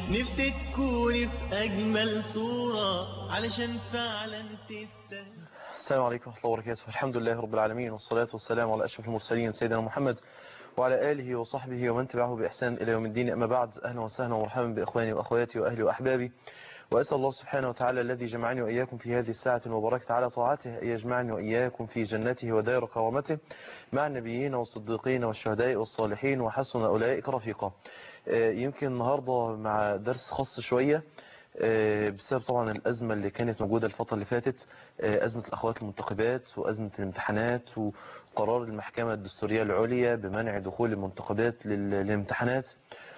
نفسي تكوني في أجمل صورة علشان فعلا تستاهل السلام عليكم ورحمة الله وبركاته الحمد لله رب العالمين والصلاة والسلام على أشرف المرسلين سيدنا محمد وعلى آله وصحبه ومن تبعه بإحسان إلى يوم الدين أما بعد أهلا وسهلا ومرحبا بإخواني وأخواتي وأهلي وأحبابي وأسأل الله سبحانه وتعالى الذي جمعني وإياكم في هذه الساعة المباركة على طاعته أن يجمعني وإياكم في جنته ودار كرامته مع النبيين والصديقين والشهداء والصالحين وحسن أولئك رفيقا يمكن النهاردة مع درس خاص شوية بسبب طبعا الأزمة اللي كانت موجودة الفترة اللي فاتت أزمة الأخوات المنتخبات وأزمة الامتحانات وقرار المحكمة الدستورية العليا بمنع دخول المنتخبات للامتحانات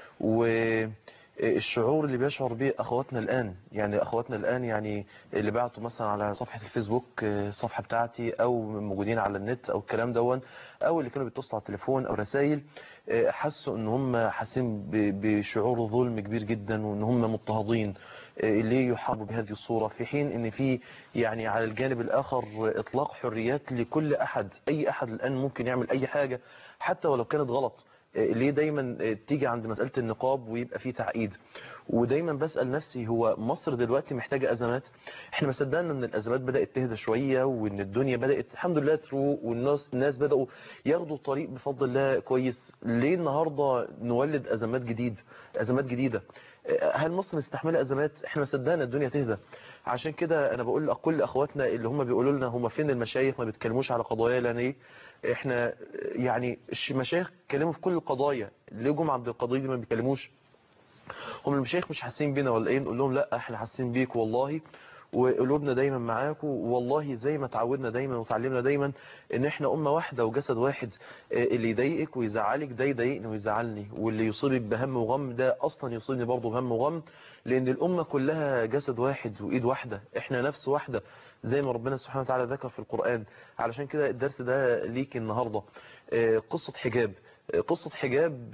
والشعور اللي بيشعر به أخواتنا الآن يعني أخواتنا الآن يعني اللي بعتوا مثلا على صفحة الفيسبوك الصفحة بتاعتي أو موجودين على النت أو الكلام دون أو اللي كانوا بيتصلوا على التليفون أو رسائل حسوا ان هم حاسين بشعور ظلم كبير جدا وان هم مضطهدين ليه يحاربوا بهذه الصورة في حين ان في يعني على الجانب الاخر اطلاق حريات لكل احد اي احد الان ممكن يعمل اي حاجة حتى ولو كانت غلط ليه دايما تيجي عند مسألة النقاب ويبقى فيه تعقيد ودايما بسأل نفسي هو مصر دلوقتي محتاجة أزمات احنا ما صدقنا ان الأزمات بدأت تهدى شوية وان الدنيا بدأت الحمد لله تروق والناس الناس بدأوا ياخدوا الطريق بفضل الله كويس ليه النهاردة نولد أزمات جديد أزمات جديدة هل مصر مستحملة أزمات احنا ما صدقنا الدنيا تهدى عشان كده انا بقول لكل اخواتنا اللي هم بيقولوا لنا هم فين المشايخ ما بيتكلموش على قضايا لان ايه احنا يعني المشايخ اتكلموا في كل القضايا ليه جم عند القضيه دي ما بيتكلموش هم المشايخ مش حاسين بينا ولا ايه نقول لهم لا احنا حاسين بيك والله وقلوبنا دايما معاكم والله زي ما اتعودنا دايما وتعلمنا دايما ان احنا امه واحده وجسد واحد اللي يضايقك ويزعلك ده يضايقني ويزعلني واللي يصيبك بهم وغم ده اصلا يصيبني برضه بهم وغم لان الامه كلها جسد واحد وايد واحده احنا نفس واحده زي ما ربنا سبحانه وتعالى ذكر في القرآن علشان كده الدرس ده ليك النهاردة قصة حجاب قصة حجاب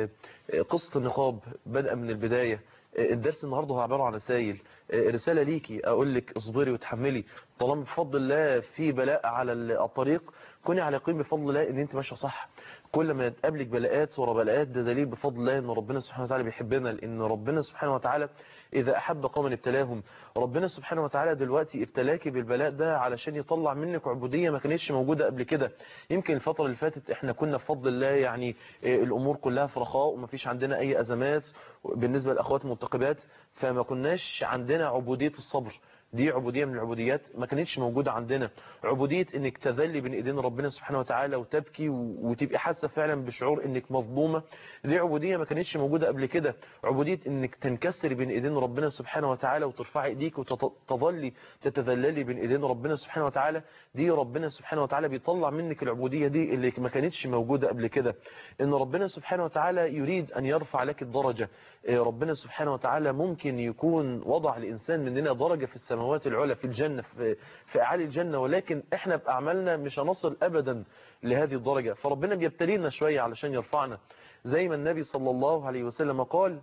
قصة النقاب بدءا من البداية الدرس النهاردة هو عبارة عن رسائل رسالة ليكي اقول لك اصبري وتحملي طالما بفضل الله في بلاء على الطريق كوني على يقين بفضل الله ان انت ماشيه صح كل ما تقابلك بلاءات ورا بلاءات ده دليل بفضل الله ان ربنا سبحانه وتعالى بيحبنا لان ربنا سبحانه وتعالى اذا احب قوما ابتلاهم ربنا سبحانه وتعالى دلوقتي ابتلاكي بالبلاء ده علشان يطلع منك عبوديه ما كانتش موجوده قبل كده يمكن الفتره اللي فاتت احنا كنا بفضل الله يعني الامور كلها في رخاء وما فيش عندنا اي ازمات بالنسبه للاخوات المنتقبات فما كناش عندنا عبوديه الصبر دي عبودية من العبوديات ما كانتش موجودة عندنا عبودية انك تذلي بين ايدين ربنا سبحانه وتعالى وتبكي وتبقي حاسة فعلا بشعور انك مظلومة دي عبودية ما كانتش موجودة قبل كده عبودية انك تنكسري بين ايدين ربنا سبحانه وتعالى وترفعي ايديك وتظلي تتذللي بين ايدين ربنا سبحانه وتعالى دي ربنا سبحانه وتعالى بيطلع منك العبودية دي اللي ما كانتش موجودة قبل كده ان ربنا سبحانه وتعالى يريد ان يرفع لك الدرجة ربنا سبحانه وتعالى ممكن يكون وضع الانسان مننا درجة في السماء السماوات العلى في الجنة في, في أعالي الجنة ولكن احنا بأعمالنا مش هنصل أبدا لهذه الدرجة فربنا بيبتلينا شوية علشان يرفعنا زي ما النبي صلى الله عليه وسلم قال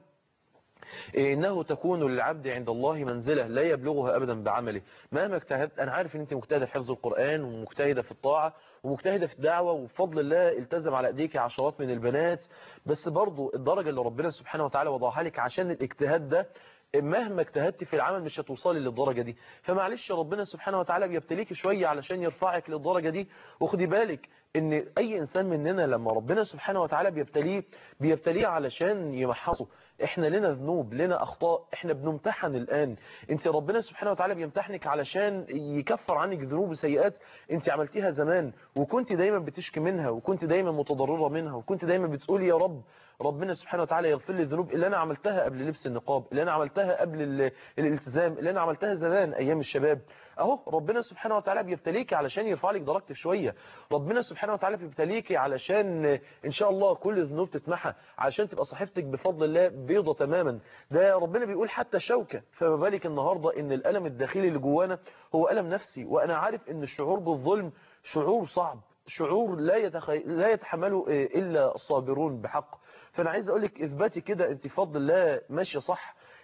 إنه تكون للعبد عند الله منزلة لا يبلغها أبدا بعمله مهما اجتهدت أنا عارف أن أنت مجتهدة في حفظ القرآن ومجتهدة في الطاعة ومجتهدة في الدعوة وبفضل الله التزم على أيديك عشرات من البنات بس برضو الدرجة اللي ربنا سبحانه وتعالى وضعها لك عشان الاجتهاد ده مهما اجتهدت في العمل مش هتوصلي للدرجة دي فمعلش ربنا سبحانه وتعالى بيبتليك شوية علشان يرفعك للدرجة دي وخدي بالك ان اي انسان مننا لما ربنا سبحانه وتعالى بيبتليه بيبتليه علشان يمحصه احنا لنا ذنوب لنا اخطاء احنا بنمتحن الان انت ربنا سبحانه وتعالى بيمتحنك علشان يكفر عنك ذنوب وسيئات انت عملتيها زمان وكنت دايما بتشكي منها وكنت دايما متضررة منها وكنت دايما بتقولي يا رب ربنا سبحانه وتعالى يغفر لي الذنوب اللي انا عملتها قبل لبس النقاب اللي انا عملتها قبل الالتزام اللي انا عملتها زمان ايام الشباب اهو ربنا سبحانه وتعالى بيبتليكي علشان يرفع لك درجتك شويه ربنا سبحانه وتعالى بيبتليكي علشان ان شاء الله كل الذنوب تتمحى علشان تبقى صحيفتك بفضل الله بيضة تماما ده ربنا بيقول حتى شوكة فما بالك النهاردة ان الالم الداخلي اللي جوانا هو الم نفسي وانا عارف ان الشعور بالظلم شعور صعب شعور لا يتخي... لا يتحمله الا الصابرون بحق فانا عايز اقول لك اثباتي كده انت بفضل الله ماشيه صح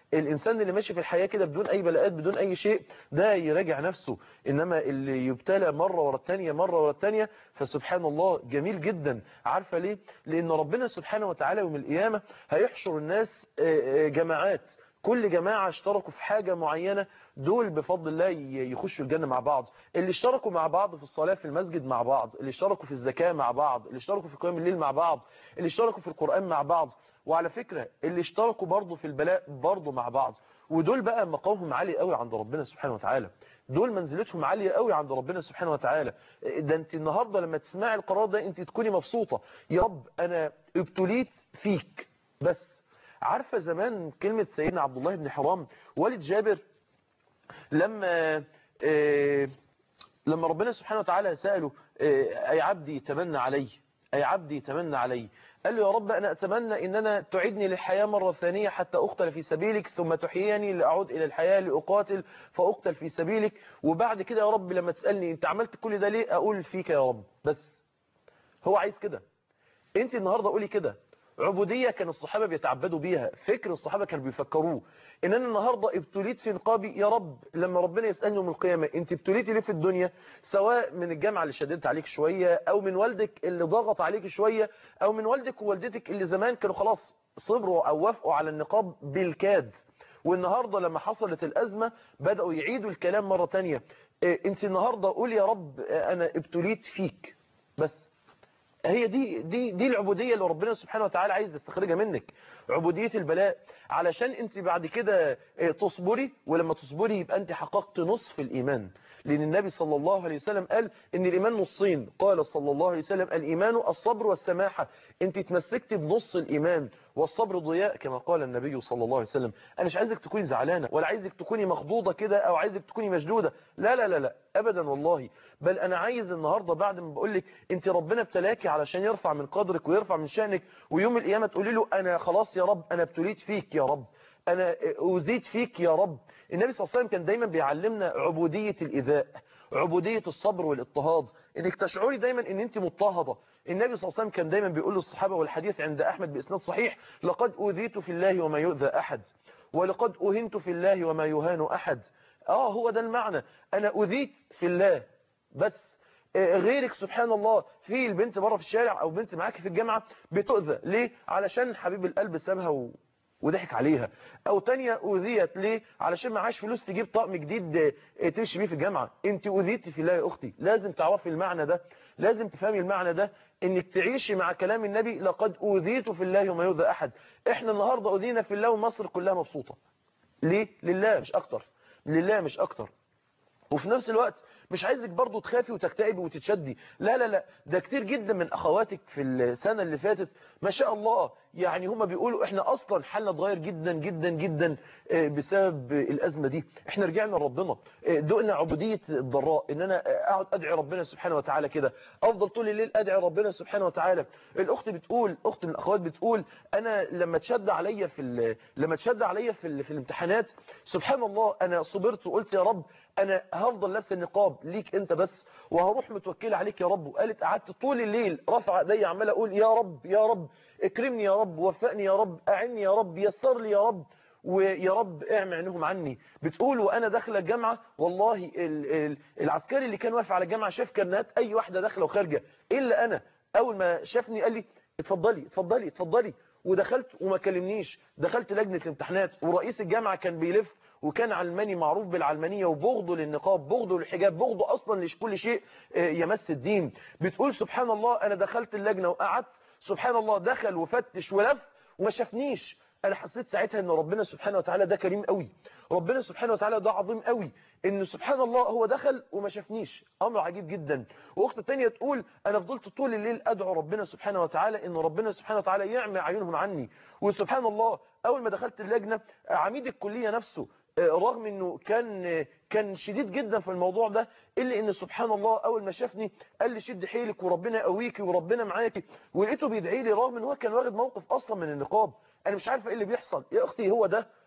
الانسان اللي ماشي في الحياه كده بدون اي بلاءات بدون اي شيء ده يراجع نفسه انما اللي يبتلى مره ورا الثانيه مره ورا الثانيه فسبحان الله جميل جدا عارفه ليه لان ربنا سبحانه وتعالى يوم القيامه هيحشر الناس جماعات كل جماعة اشتركوا في حاجة معينة دول بفضل الله يخشوا الجنة مع بعض اللي اشتركوا مع بعض في الصلاة في المسجد مع بعض اللي اشتركوا في الزكاة مع بعض اللي اشتركوا في قيام الليل مع بعض اللي اشتركوا في القرآن مع بعض وعلى فكرة اللي اشتركوا برضه في البلاء برضه مع بعض ودول بقى مقامهم عالي قوي عند ربنا سبحانه وتعالى دول منزلتهم عالية قوي عند ربنا سبحانه وتعالى ده انت النهاردة لما تسمعي القرار ده انت تكوني مبسوطة يا رب انا ابتليت فيك بس عارفة زمان كلمة سيدنا عبد الله بن حرام والد جابر لما آه لما ربنا سبحانه وتعالى سأله آه أي عبدي تمنى علي أي عبدي تمنى علي قال له يا رب أنا أتمنى إن أنا تعيدني للحياة مرة ثانية حتى أقتل في سبيلك ثم تحييني لأعود إلى الحياة لأقاتل فأقتل في سبيلك وبعد كده يا رب لما تسألني أنت عملت كل ده ليه أقول فيك يا رب بس هو عايز كده أنت النهاردة قولي كده عبودية كان الصحابة بيتعبدوا بيها فكر الصحابة كانوا بيفكروه ان انا النهاردة ابتليت في نقابي يا رب لما ربنا يسألني يوم القيامة انت ابتليتي ليه في الدنيا سواء من الجامعة اللي شددت عليك شوية او من والدك اللي ضغط عليك شوية او من والدك ووالدتك اللي زمان كانوا خلاص صبروا او وافقوا على النقاب بالكاد والنهاردة لما حصلت الأزمة بدأوا يعيدوا الكلام مرة تانية انت النهاردة قول يا رب انا ابتليت فيك بس هي دي دي دي العبوديه اللي ربنا سبحانه وتعالى عايز يستخرجها منك عبوديه البلاء علشان انت بعد كده تصبري ولما تصبري يبقى انت حققت نصف الايمان لان النبي صلى الله عليه وسلم قال ان الايمان نصين قال صلى الله عليه وسلم الايمان الصبر والسماحه انت تمسكت بنص الايمان والصبر ضياء كما قال النبي صلى الله عليه وسلم انا مش عايزك تكوني زعلانه ولا عايزك تكوني مخضوضه كده او عايزك تكوني مشدوده لا لا لا لا ابدا والله بل انا عايز النهارده بعد ما بقول لك انت ربنا ابتلاكي علشان يرفع من قدرك ويرفع من شانك ويوم القيامه تقولي له انا خلاص يا رب انا ابتليت فيك يا رب انا اوذيت فيك يا رب النبي صلى الله عليه وسلم كان دايما بيعلمنا عبوديه الايذاء عبوديه الصبر والاضطهاد انك تشعري دايما ان انت مضطهده النبي صلى الله عليه وسلم كان دايما بيقول للصحابه والحديث عند احمد باسناد صحيح لقد اوذيت في الله وما يؤذى احد ولقد اهنت في الله وما يهان احد اه هو ده المعنى انا اذيت في الله بس غيرك سبحان الله في البنت بره في الشارع او بنت معاكي في الجامعه بتؤذى ليه علشان حبيب القلب سابها و... وضحك عليها او تانية اذيت ليه علشان معاش فلوس تجيب طقم جديد تمشي بيه في الجامعه انت اذيتي في الله يا اختي لازم تعرفي المعنى ده لازم تفهمي المعنى ده انك تعيشي مع كلام النبي لقد اوذيت في الله وما يؤذى احد احنا النهارده اوذينا في الله ومصر كلها مبسوطه ليه لله مش اكتر لله مش اكتر وفي نفس الوقت مش عايزك برضو تخافي وتكتئبي وتتشدي لا لا لا ده كتير جدا من اخواتك في السنة اللي فاتت ما شاء الله يعني هما بيقولوا احنا اصلا حالنا اتغير جدا جدا جدا بسبب الازمة دي احنا رجعنا لربنا دقنا عبودية الضراء ان انا اقعد ادعي ربنا سبحانه وتعالى كده افضل طول الليل ادعي ربنا سبحانه وتعالى الاخت بتقول اخت من الاخوات بتقول انا لما تشد عليا في لما تشد عليا في, في الامتحانات سبحان الله انا صبرت وقلت يا رب انا هفضل لابس النقاب ليك انت بس وهروح متوكله عليك يا رب وقالت قعدت طول الليل رفع ايدي عمال اقول يا رب يا رب اكرمني يا رب وفقني يا رب اعني يا رب يسر لي يا رب ويا رب اعمي عينهم عني بتقول وانا داخله الجامعه والله العسكري اللي كان واقف على الجامعه شاف كرنات اي واحده داخله وخارجه الا انا اول ما شافني قال لي اتفضلي اتفضلي اتفضلي ودخلت وما كلمنيش دخلت لجنه الامتحانات ورئيس الجامعه كان بيلف وكان علماني معروف بالعلمانية وبغضه للنقاب بغضه للحجاب بغضه أصلا لكل شيء يمس الدين بتقول سبحان الله أنا دخلت اللجنة وقعدت سبحان الله دخل وفتش ولف وما شافنيش أنا حسيت ساعتها أن ربنا سبحانه وتعالى ده كريم قوي ربنا سبحانه وتعالى ده عظيم قوي ان سبحان الله هو دخل وما شافنيش امر عجيب جدا واخت تانية تقول انا فضلت طول الليل ادعو ربنا سبحانه وتعالى ان ربنا سبحانه وتعالى يعمي عيونهم عني وسبحان الله اول ما دخلت اللجنة عميد الكلية نفسه رغم انه كان كان شديد جدا في الموضوع ده الا ان سبحان الله اول ما شافني قال لي شد حيلك وربنا يقويكي وربنا معاكي ولقيته بيدعي لي رغم ان هو كان واخد موقف اصلا من النقاب انا مش عارفه ايه اللي بيحصل يا اختي هو ده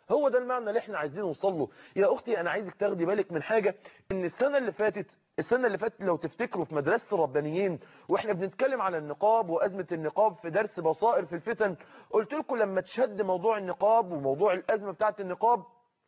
هو ده المعنى اللي احنا عايزين نوصل له يا اختي انا عايزك تاخدي بالك من حاجة ان السنة اللي فاتت السنة اللي فاتت لو تفتكروا في مدرسة الربانيين واحنا بنتكلم على النقاب وازمة النقاب في درس بصائر في الفتن قلت لكم لما تشد موضوع النقاب وموضوع الازمة بتاعت النقاب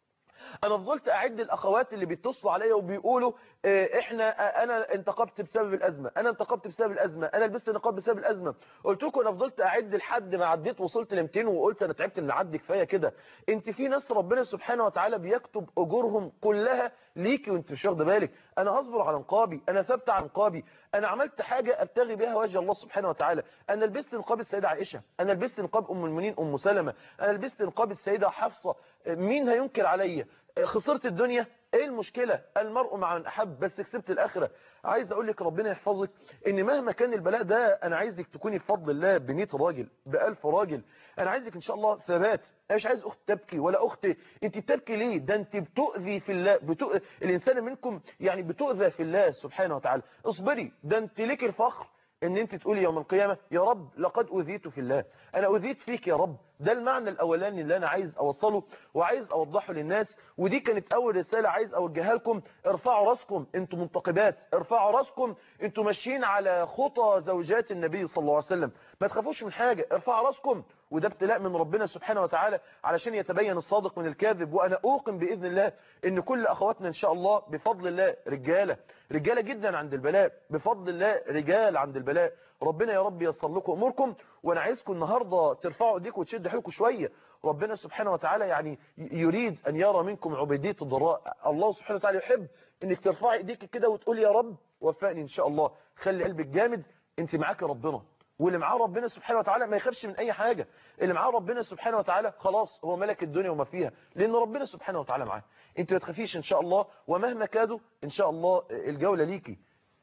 انا فضلت اعد الاخوات اللي بيتصلوا عليا وبيقولوا اه احنا اه انا انتقبت بسبب الازمه انا انتقبت بسبب الازمه انا لبست نقاب بسبب الازمه قلت لكم انا فضلت اعد لحد ما عديت وصلت ل 200 وقلت انا تعبت ان اعدي كفايه كده انت في ناس ربنا سبحانه وتعالى بيكتب اجورهم كلها ليكي وانت مش واخده بالك انا هصبر على نقابي انا ثابت على نقابي انا عملت حاجه ابتغي بها وجه الله سبحانه وتعالى انا لبست نقاب السيده عائشه انا لبست نقاب ام المؤمنين ام سلمة انا لبست نقاب السيده حفصه مين هينكر عليا خسرت الدنيا ايه المشكلة المرء مع من احب بس كسبت الاخرة عايز اقول لك ربنا يحفظك ان مهما كان البلاء ده انا عايزك تكوني بفضل الله ب راجل بألف راجل انا عايزك ان شاء الله ثبات انا مش عايز اخت تبكي ولا اخت انت بتبكي ليه ده انت بتؤذي في الله بتؤ... الانسان منكم يعني بتؤذى في الله سبحانه وتعالى اصبري ده انت ليك الفخر ان انت تقولي يوم القيامة يا رب لقد اذيت في الله انا اذيت فيك يا رب ده المعنى الاولاني اللي انا عايز اوصله وعايز اوضحه للناس ودي كانت اول رسالة عايز اوجهها لكم ارفعوا راسكم انتوا منتقبات ارفعوا راسكم انتوا ماشيين على خطى زوجات النبي صلى الله عليه وسلم ما تخافوش من حاجة ارفعوا راسكم وده ابتلاء من ربنا سبحانه وتعالى علشان يتبين الصادق من الكاذب وانا اوقن باذن الله ان كل اخواتنا ان شاء الله بفضل الله رجاله رجاله جدا عند البلاء بفضل الله رجال عند البلاء ربنا يا رب ييسر لكم اموركم وانا عايزكم النهارده ترفعوا ايديكم وتشدوا حيلكم شويه ربنا سبحانه وتعالى يعني يريد ان يرى منكم عبيديه الضراء الله سبحانه وتعالى يحب انك ترفعي ايديك كده وتقول يا رب وفقني ان شاء الله خلي قلبك جامد انت معاك ربنا واللي معاه ربنا سبحانه وتعالى ما يخافش من اي حاجة اللي معاه ربنا سبحانه وتعالى خلاص هو ملك الدنيا وما فيها لان ربنا سبحانه وتعالى معاه انت ما تخافيش ان شاء الله ومهما كادوا ان شاء الله الجولة ليكي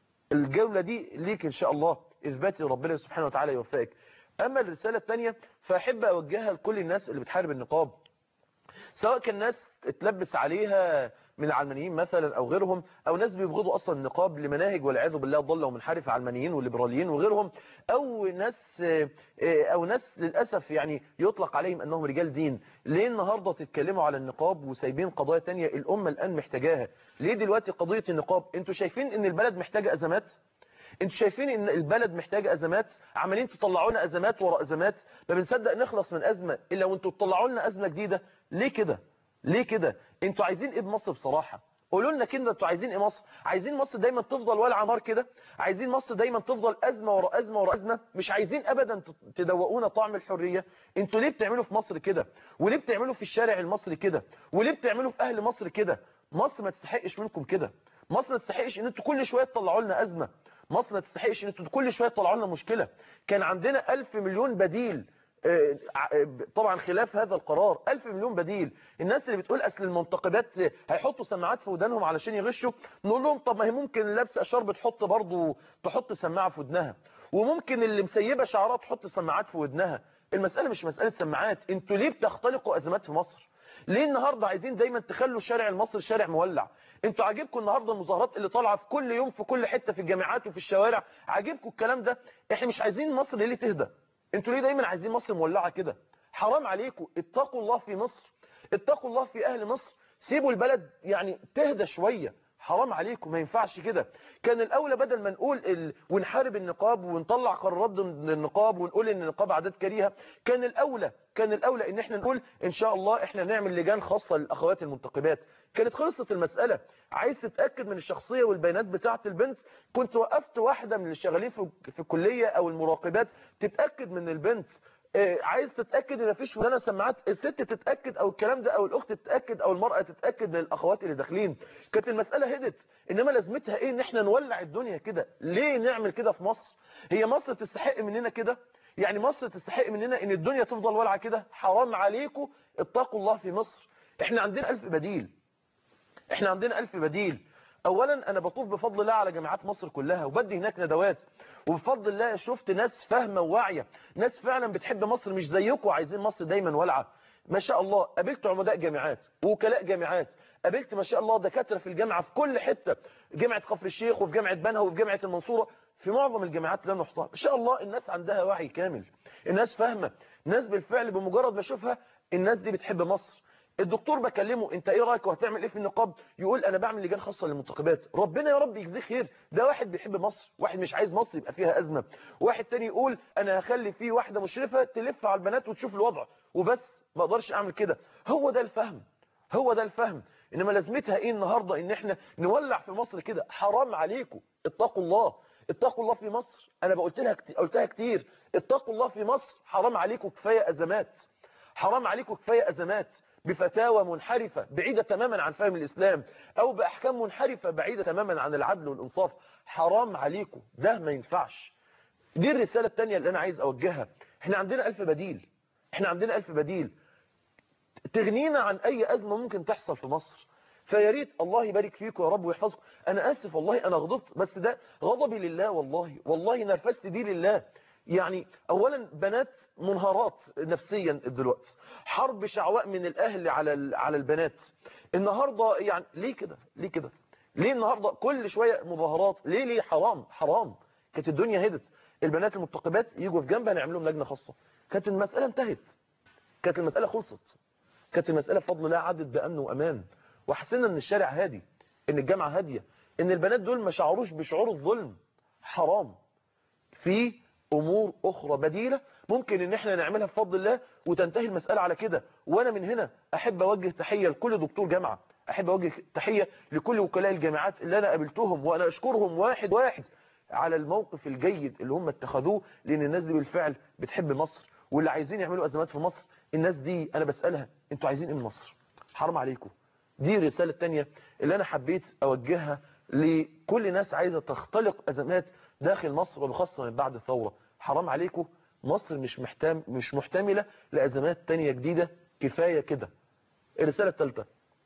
الجولة دي ليك ان شاء الله اثباتي ربنا سبحانه وتعالى يوفقك اما الرسالة الثانية فاحب اوجهها لكل الناس اللي بتحارب النقاب سواء كان ناس اتلبس عليها من العلمانيين مثلا او غيرهم او ناس بيبغضوا اصلا النقاب لمناهج والعياذ بالله ضاله ومنحرفه علمانيين والليبراليين وغيرهم او ناس او ناس للاسف يعني يطلق عليهم انهم رجال دين ليه النهارده تتكلموا على النقاب وسايبين قضايا تانية الامه الان محتاجاها ليه دلوقتي قضيه النقاب انتوا شايفين ان البلد محتاجه ازمات انتوا شايفين ان البلد محتاجه ازمات عمالين تطلعوا لنا ازمات ورا ازمات ما بنصدق نخلص من ازمه الا وانتوا تطلعوا لنا ازمه جديده ليه كده ليه كده انتوا عايزين ايه بمصر بصراحه قولوا لنا كده انتوا عايزين ايه مصر عايزين مصر دايما تفضل والعه نار كده عايزين مصر دايما تفضل ازمه ورا ازمه ورا ازمه مش عايزين ابدا تدوقونا طعم الحريه انتوا ليه بتعملوا في مصر كده وليه بتعملوا في الشارع المصري كده وليه بتعملوا في اهل مصر كده مصر ما تستحقش منكم كده مصر ما تستحقش ان انتوا كل شويه تطلعوا لنا ازمه مصر ما تستحقش ان انتوا كل شويه تطلعوا لنا مشكله كان عندنا ألف مليون بديل طبعا خلاف هذا القرار ألف مليون بديل الناس اللي بتقول أصل المنتقبات هيحطوا سماعات في ودانهم علشان يغشوا نقول لهم طب ما هي ممكن لابس أشار بتحط برضو تحط سماعة في ودنها وممكن اللي مسيبة شعرات تحط سماعات في ودنها المسألة مش مسألة سماعات انتوا ليه بتختلقوا أزمات في مصر ليه النهاردة عايزين دايما تخلوا الشارع المصري شارع مولع انتوا عاجبكم النهاردة المظاهرات اللي طالعة في كل يوم في كل حتة في الجامعات وفي الشوارع عاجبكم الكلام ده احنا مش عايزين مصر ليه تهدى انتوا ليه دايما عايزين مصر مولعة كده حرام عليكم اتقوا الله في مصر اتقوا الله في اهل مصر سيبوا البلد يعني تهدى شوية حرام عليكم ما ينفعش كده كان الاولى بدل ما نقول ال... ونحارب النقاب ونطلع قرارات ضد النقاب ونقول ان النقاب عادات كريهه كان الاولى كان الاولى ان احنا نقول ان شاء الله احنا نعمل لجان خاصه للاخوات المنتقبات كانت خلصت المساله عايز تتاكد من الشخصيه والبيانات بتاعه البنت كنت وقفت واحده من اللي شغالين في في الكليه او المراقبات تتاكد من البنت عايز تتأكد ان مفيش ودانا سماعات الست تتأكد او الكلام ده او الاخت تتأكد او المرأة تتأكد من الاخوات اللي داخلين كانت المسألة هدت انما لازمتها ايه ان احنا نولع الدنيا كده ليه نعمل كده في مصر هي مصر تستحق مننا كده يعني مصر تستحق مننا ان الدنيا تفضل والعة كده حرام عليكم اتقوا الله في مصر احنا عندنا الف بديل احنا عندنا الف بديل اولا انا بطوف بفضل الله على جامعات مصر كلها وبدي هناك ندوات وبفضل الله شفت ناس فاهمه وواعيه ناس فعلا بتحب مصر مش زيكم عايزين مصر دايما والعه ما شاء الله قابلت عمداء جامعات ووكلاء جامعات قابلت ما شاء الله دكاتره في الجامعه في كل حته جامعه كفر الشيخ وفي جامعه بنها وفي جامعه المنصوره في معظم الجامعات اللي انا رحتها ما شاء الله الناس عندها وعي كامل الناس فاهمه الناس بالفعل بمجرد ما اشوفها الناس دي بتحب مصر الدكتور بكلمه انت ايه رايك وهتعمل ايه في النقاب يقول انا بعمل لجان خاصه للمنتخبات ربنا يا رب يجزيه خير ده واحد بيحب مصر واحد مش عايز مصر يبقى فيها ازمه واحد تاني يقول انا هخلي فيه واحده مشرفه تلف على البنات وتشوف الوضع وبس ما اقدرش اعمل كده هو ده الفهم هو ده الفهم انما لازمتها ايه النهارده ان احنا نولع في مصر كده حرام عليكم اتقوا الله اتقوا الله في مصر انا بقولت لها كتير قلتها كتير اتقوا الله في مصر حرام عليكم كفايه ازمات حرام عليكم كفايه ازمات بفتاوى منحرفة بعيدة تماما عن فهم الإسلام أو بأحكام منحرفة بعيدة تماما عن العدل والإنصاف حرام عليكم ده ما ينفعش دي الرسالة التانية اللي أنا عايز أوجهها احنا عندنا ألف بديل احنا عندنا ألف بديل تغنينا عن أي أزمة ممكن تحصل في مصر فيا ريت الله يبارك فيكم يا رب ويحفظكم أنا آسف والله أنا غضبت بس ده غضبي لله والله والله نرفزت دي لله يعني اولا بنات منهارات نفسيا دلوقتي حرب شعواء من الاهل على على البنات النهارده يعني ليه كده ليه كده ليه النهارده كل شويه مظاهرات ليه ليه حرام حرام كانت الدنيا هدت البنات المنتقبات يجوا في جنبها نعمل لهم لجنه خاصه كانت المساله انتهت كانت المساله خلصت كانت المساله بفضل الله عدت بامن وامان وحسينا ان الشارع هادي ان الجامعه هاديه ان البنات دول ما شعروش بشعور الظلم حرام في امور اخرى بديلة ممكن ان احنا نعملها بفضل الله وتنتهي المسألة على كده وانا من هنا احب اوجه تحية لكل دكتور جامعة احب اوجه تحية لكل وكلاء الجامعات اللي انا قابلتهم وانا اشكرهم واحد واحد على الموقف الجيد اللي هم اتخذوه لان الناس دي بالفعل بتحب مصر واللي عايزين يعملوا ازمات في مصر الناس دي انا بسألها انتوا عايزين ايه من مصر حرام عليكم دي الرسالة التانية اللي انا حبيت اوجهها لكل ناس عايزة تختلق ازمات داخل مصر وبخاصة من بعد الثورة حرام عليكم مصر مش محتام مش محتملة لأزمات تانية جديدة كفاية كده الرسالة الثالثة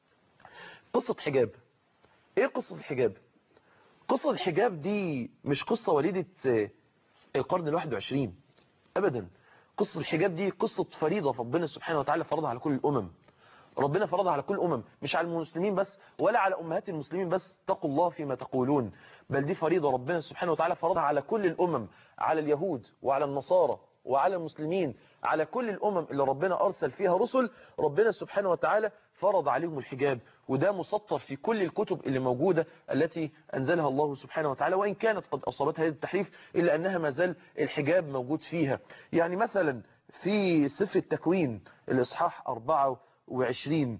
قصة حجاب ايه قصة الحجاب قصة الحجاب دي مش قصة وليدة القرن الواحد وعشرين ابدا قصة الحجاب دي قصة فريضة ربنا سبحانه وتعالى فرضها على كل الامم ربنا فرضها على كل الامم مش على المسلمين بس ولا على امهات المسلمين بس اتقوا الله فيما تقولون بل دي فريضة ربنا سبحانه وتعالى فرضها على كل الامم على اليهود وعلى النصارى وعلى المسلمين على كل الامم اللي ربنا ارسل فيها رسل ربنا سبحانه وتعالى فرض عليهم الحجاب وده مسطر في كل الكتب اللي موجودة التي أنزلها الله سبحانه وتعالى وإن كانت قد أصابتها هذا التحريف إلا أنها ما زال الحجاب موجود فيها يعني مثلا في سفر التكوين الإصحاح 24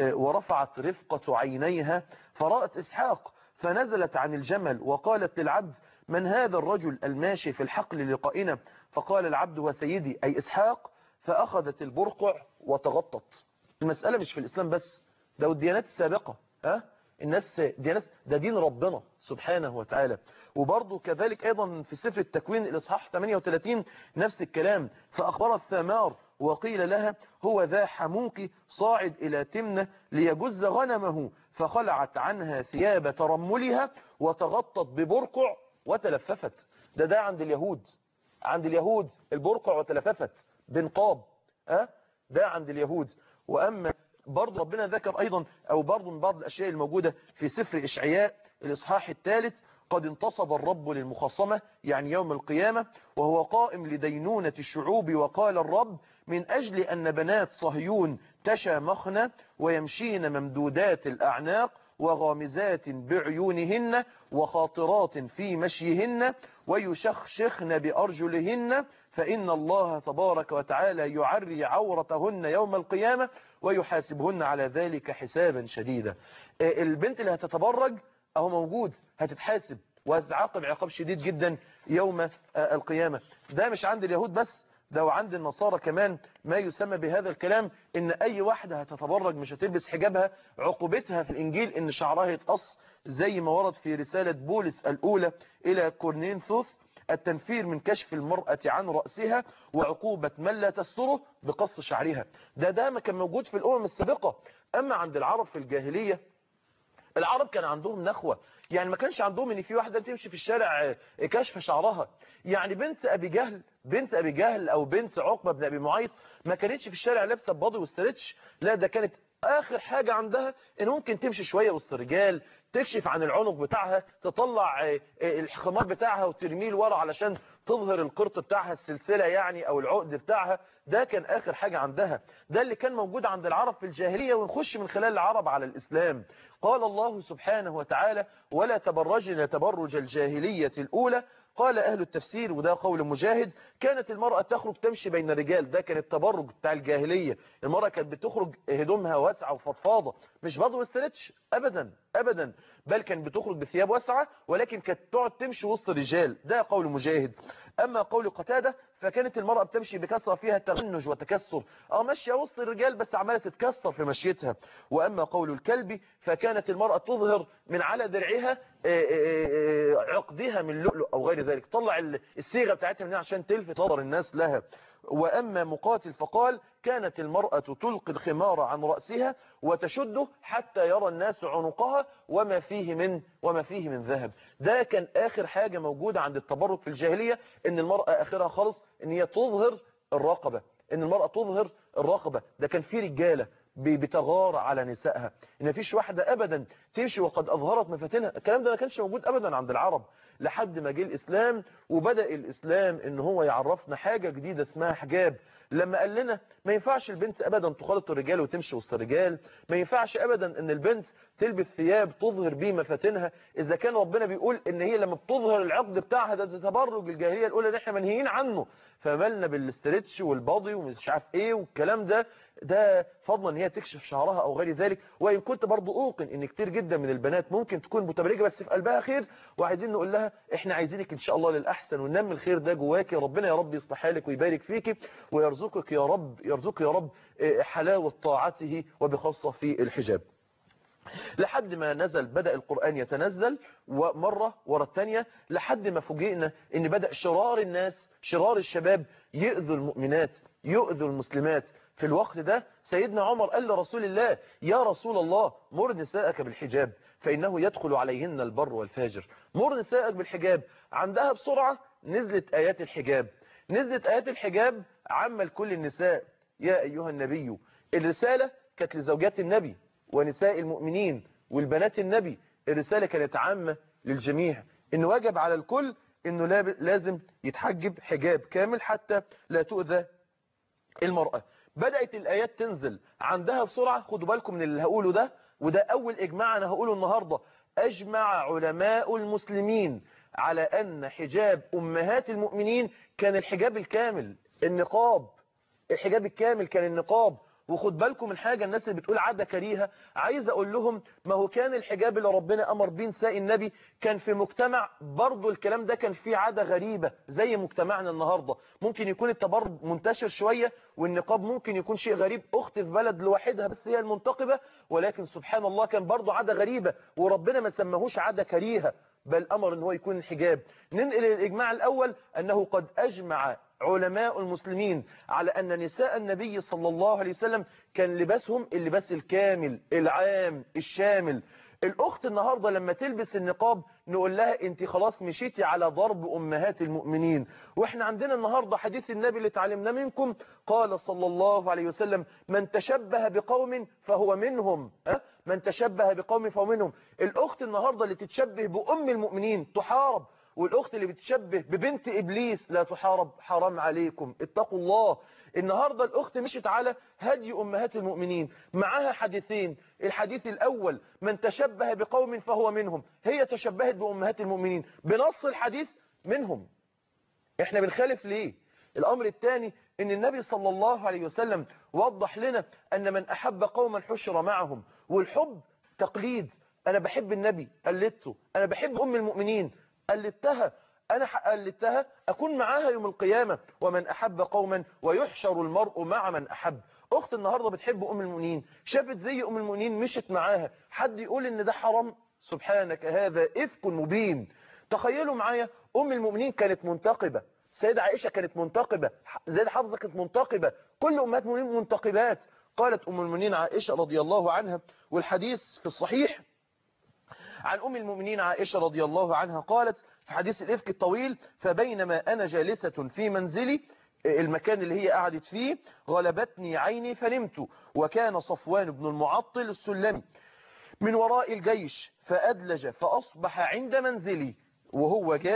ورفعت رفقة عينيها فرأت إسحاق فنزلت عن الجمل وقالت للعبد من هذا الرجل الماشي في الحقل لقائنا فقال العبد وسيدي أي إسحاق فأخذت البرقع وتغطت المسألة مش في الإسلام بس ده الديانات السابقة ها الناس ديانات ده دين ربنا سبحانه وتعالى وبرضه كذلك أيضا في سفر التكوين الإصحاح 38 نفس الكلام فأخبرت ثمار وقيل لها هو ذا حموك صاعد إلى تمنة ليجز غنمه فخلعت عنها ثياب ترملها وتغطت ببرقع وتلففت ده ده عند اليهود عند اليهود البرقع وتلففت بنقاب أه؟ ده عند اليهود وأما برضه ربنا ذكر أيضا أو برضه من بعض الأشياء الموجودة في سفر إشعياء الإصحاح الثالث قد انتصب الرب للمخاصمة يعني يوم القيامة وهو قائم لدينونة الشعوب وقال الرب من أجل أن بنات صهيون تشامخن ويمشين ممدودات الأعناق وغامزات بعيونهن وخاطرات في مشيهن ويشخشخن بأرجلهن فإن الله تبارك وتعالى يعري عورتهن يوم القيامة ويحاسبهن على ذلك حسابا شديدا البنت اللي هتتبرج اهو موجود هتتحاسب وهتتعاقب عقاب شديد جدا يوم القيامة ده مش عند اليهود بس ده وعند النصارى كمان ما يسمى بهذا الكلام ان اي واحدة هتتبرج مش هتلبس حجابها عقوبتها في الانجيل ان شعرها يتقص زي ما ورد في رسالة بولس الاولى الى كورنينثوس التنفير من كشف المرأة عن رأسها وعقوبة من لا تستره بقص شعرها ده ده ما كان موجود في الأمم السابقة أما عند العرب في الجاهلية العرب كان عندهم نخوة يعني ما كانش عندهم ان في واحدة تمشي في الشارع كشف شعرها يعني بنت ابي جهل بنت ابي جهل او بنت عقبة بن ابي معيط ما كانتش في الشارع لابسه بادي وستريتش لا ده كانت اخر حاجة عندها ان ممكن تمشي شوية وسط الرجال تكشف عن العنق بتاعها تطلع الخمار بتاعها وترميه لورا علشان تظهر القرط بتاعها السلسلة يعني او العقد بتاعها ده كان اخر حاجة عندها ده اللي كان موجود عند العرب في الجاهلية ونخش من خلال العرب على الاسلام قال الله سبحانه وتعالى ولا تبرجن تبرج الجاهلية الاولى قال أهل التفسير وده قول مجاهد كانت المرأة تخرج تمشي بين الرجال ده كان التبرج بتاع الجاهلية المرأة كانت بتخرج هدومها واسعة وفضفاضة مش برضه واسترتش أبدا أبدا بل كانت بتخرج بثياب واسعة ولكن كانت تقعد تمشي وسط الرجال ده قول مجاهد أما قول قتادة فكانت المرأة بتمشي بكثرة فيها تغنج وتكسر اه ماشية وسط الرجال بس عمالة تتكسر في مشيتها وأما قول الكلب فكانت المرأة تظهر من على درعها عقدها من لؤلؤ أو غير ذلك طلع الصيغة بتاعتها منها عشان تلفت نظر الناس لها وأما مقاتل فقال كانت المرأة تلقي الخمار عن رأسها وتشده حتى يرى الناس عنقها وما فيه من وما فيه من ذهب ده كان آخر حاجة موجودة عند التبرك في الجاهلية ان المرأة آخرها خالص ان هي تظهر الرقبة ان المرأة تظهر الرقبة ده كان في رجالة بتغار على نسائها ان مفيش واحدة ابدا تمشي وقد اظهرت مفاتنها الكلام ده ما كانش موجود ابدا عند العرب لحد ما جه الاسلام وبدأ الاسلام ان هو يعرفنا حاجة جديدة اسمها حجاب لما قال لنا ما ينفعش البنت ابدا تخالط الرجال وتمشي وسط الرجال ما ينفعش ابدا ان البنت تلبس ثياب تظهر بيه مفاتنها اذا كان ربنا بيقول ان هي لما بتظهر العقد بتاعها ده, ده تبرج الجاهليه الاولى اللي احنا منهيين عنه فمالنا بالاسترتش والباضي ومش عارف ايه والكلام ده ده فضلا ان هي تكشف شعرها او غير ذلك وان كنت برضو اوقن ان كتير جدا من البنات ممكن تكون متبرجه بس في قلبها خير وعايزين نقول لها احنا عايزينك ان شاء الله للاحسن وننمي الخير ده جواكي ربنا يا رب يصلح حالك ويبارك فيكي ويرزقك يا رب يرزقك يا رب حلاوه طاعته وبخاصه في الحجاب لحد ما نزل بدأ القرآن يتنزل ومرة ورا الثانية لحد ما فوجئنا ان بدأ شرار الناس شرار الشباب يؤذوا المؤمنات يؤذوا المسلمات في الوقت ده سيدنا عمر قال لرسول الله يا رسول الله مر نساءك بالحجاب فإنه يدخل عليهن البر والفاجر مر نساءك بالحجاب عندها بسرعة نزلت آيات الحجاب نزلت آيات الحجاب عامة لكل النساء يا أيها النبي الرسالة كانت لزوجات النبي ونساء المؤمنين والبنات النبي الرسالة كانت عامة للجميع إنه واجب على الكل إنه لازم يتحجب حجاب كامل حتى لا تؤذى المرأة بدأت الآيات تنزل عندها بسرعة خدوا بالكم من اللي هقوله ده وده أول إجماع أنا هقوله النهاردة أجمع علماء المسلمين على أن حجاب أمهات المؤمنين كان الحجاب الكامل النقاب الحجاب الكامل كان النقاب وخد بالكم من حاجة الناس اللي بتقول عادة كريهة عايز اقول لهم ما هو كان الحجاب اللي ربنا امر بيه نساء النبي كان في مجتمع برضو الكلام ده كان فيه عادة غريبة زي مجتمعنا النهاردة ممكن يكون التبرج منتشر شوية والنقاب ممكن يكون شيء غريب اخت في بلد لوحدها بس هي المنتقبة ولكن سبحان الله كان برضو عادة غريبة وربنا ما سماهوش عادة كريهة بل امر ان هو يكون الحجاب ننقل الاجماع الاول انه قد اجمع علماء المسلمين على أن نساء النبي صلى الله عليه وسلم كان لباسهم اللباس الكامل العام الشامل الأخت النهاردة لما تلبس النقاب نقول لها انت خلاص مشيتي على ضرب أمهات المؤمنين وإحنا عندنا النهاردة حديث النبي اللي تعلمنا منكم قال صلى الله عليه وسلم من تشبه بقوم فهو منهم أه؟ من تشبه بقوم فهو منهم الأخت النهاردة اللي تتشبه بأم المؤمنين تحارب والأخت اللي بتشبه ببنت إبليس لا تحارب حرام عليكم اتقوا الله النهاردة الأخت مشت على هدي أمهات المؤمنين معها حديثين الحديث الأول من تشبه بقوم فهو منهم هي تشبهت بأمهات المؤمنين بنص الحديث منهم احنا بنخالف ليه الأمر الثاني ان النبي صلى الله عليه وسلم وضح لنا أن من أحب قوما حشر معهم والحب تقليد أنا بحب النبي قلدته أنا بحب أم المؤمنين قلدتها أنا قلدتها أكون معاها يوم القيامة ومن أحب قوما ويحشر المرء مع من أحب أخت النهاردة بتحب أم المؤمنين شافت زي أم المؤمنين مشت معاها حد يقول إن ده حرام سبحانك هذا إفك مبين تخيلوا معايا أم المؤمنين كانت منتقبة سيدة عائشة كانت منتقبة زيد حفظة كانت منتقبة كل أمهات المؤمنين منتقبات قالت أم المؤمنين عائشة رضي الله عنها والحديث في الصحيح عن أم المؤمنين عائشة رضي الله عنها قالت في حديث الإفك الطويل فبينما أنا جالسة في منزلي المكان اللي هي قعدت فيه غلبتني عيني فنمت وكان صفوان بن المعطل السلمي من وراء الجيش فأدلج فأصبح عند منزلي وهو جاي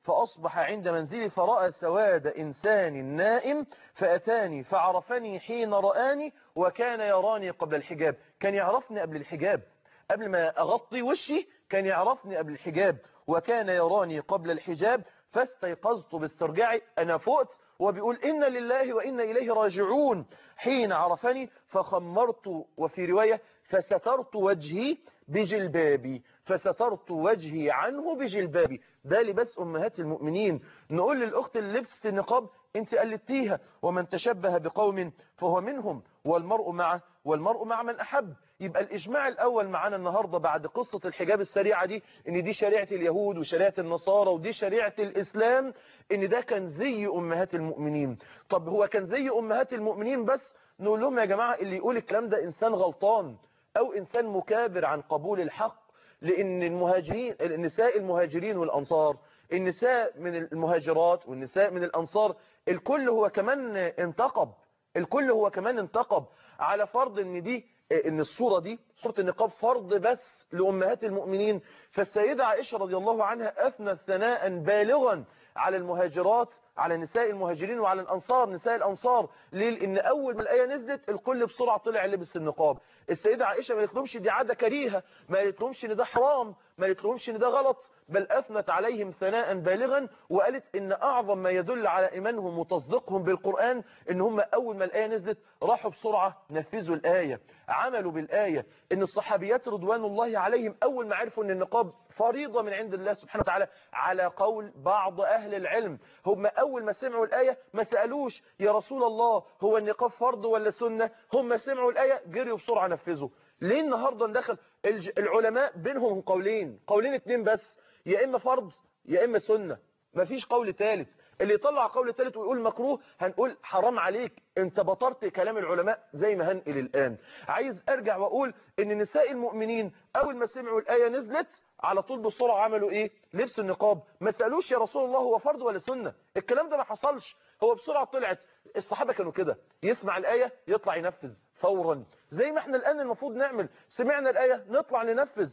فأصبح عند منزلي فرأى سواد إنسان نائم فأتاني فعرفني حين رآني وكان يراني قبل الحجاب كان يعرفني قبل الحجاب قبل ما أغطي وشي كان يعرفني قبل الحجاب وكان يراني قبل الحجاب فاستيقظت باسترجاعي أنا فقت وبيقول إن لله وإن إليه راجعون حين عرفني فخمرت وفي رواية فسترت وجهي بجلبابي فسترت وجهي عنه بجلبابي ده لباس أمهات المؤمنين نقول للأخت اللي لبست النقاب انت قلدتيها ومن تشبه بقوم فهو منهم والمرء معه والمرء مع من أحب يبقى الإجماع الأول معانا النهاردة بعد قصة الحجاب السريعة دي إن دي شريعة اليهود وشريعة النصارى ودي شريعة الإسلام إن ده كان زي أمهات المؤمنين طب هو كان زي أمهات المؤمنين بس نقول لهم يا جماعة اللي يقول الكلام ده إنسان غلطان أو إنسان مكابر عن قبول الحق لأن المهاجرين النساء المهاجرين والأنصار النساء من المهاجرات والنساء من الأنصار الكل هو كمان انتقب الكل هو كمان انتقب على فرض ان دي ان الصورة دي صورة النقاب فرض بس لأمهات المؤمنين فالسيدة عائشة رضي الله عنها أثنى ثناء بالغا على المهاجرات على نساء المهاجرين وعلى الأنصار نساء الأنصار ليه لأن أول ما الآية نزلت الكل بسرعة طلع لبس النقاب السيدة عائشة ما قالتلهمش دي عادة كريهة ما قالتلهمش ان ده حرام ما قالتلهمش ان ده غلط بل أثنت عليهم ثناء بالغا وقالت ان أعظم ما يدل على إيمانهم وتصديقهم بالقرآن ان هم أول ما الآية نزلت راحوا بسرعة نفذوا الآية عملوا بالآية ان الصحابيات رضوان الله عليهم أول ما عرفوا ان النقاب فريضة من عند الله سبحانه وتعالى على قول بعض أهل العلم هم أول ما سمعوا الآية ما سألوش يا رسول الله هو النقاب فرض ولا سنة هم سمعوا الآية جريوا بسرعة نفذوا ليه النهاردة ندخل العلماء بينهم قولين قولين اتنين بس يا إما فرض يا إما سنة مفيش قول ثالث اللي يطلع قول ثالث ويقول مكروه هنقول حرام عليك انت بطرت كلام العلماء زي ما هنقل الآن عايز ارجع واقول ان نساء المؤمنين اول ما سمعوا الآية نزلت على طول بسرعة عملوا ايه لبس النقاب ما سألوش يا رسول الله هو فرض ولا سنة الكلام ده ما حصلش هو بسرعة طلعت الصحابة كانوا كده يسمع الآية يطلع ينفذ فورا زي ما احنا الآن المفروض نعمل سمعنا الآية نطلع ننفذ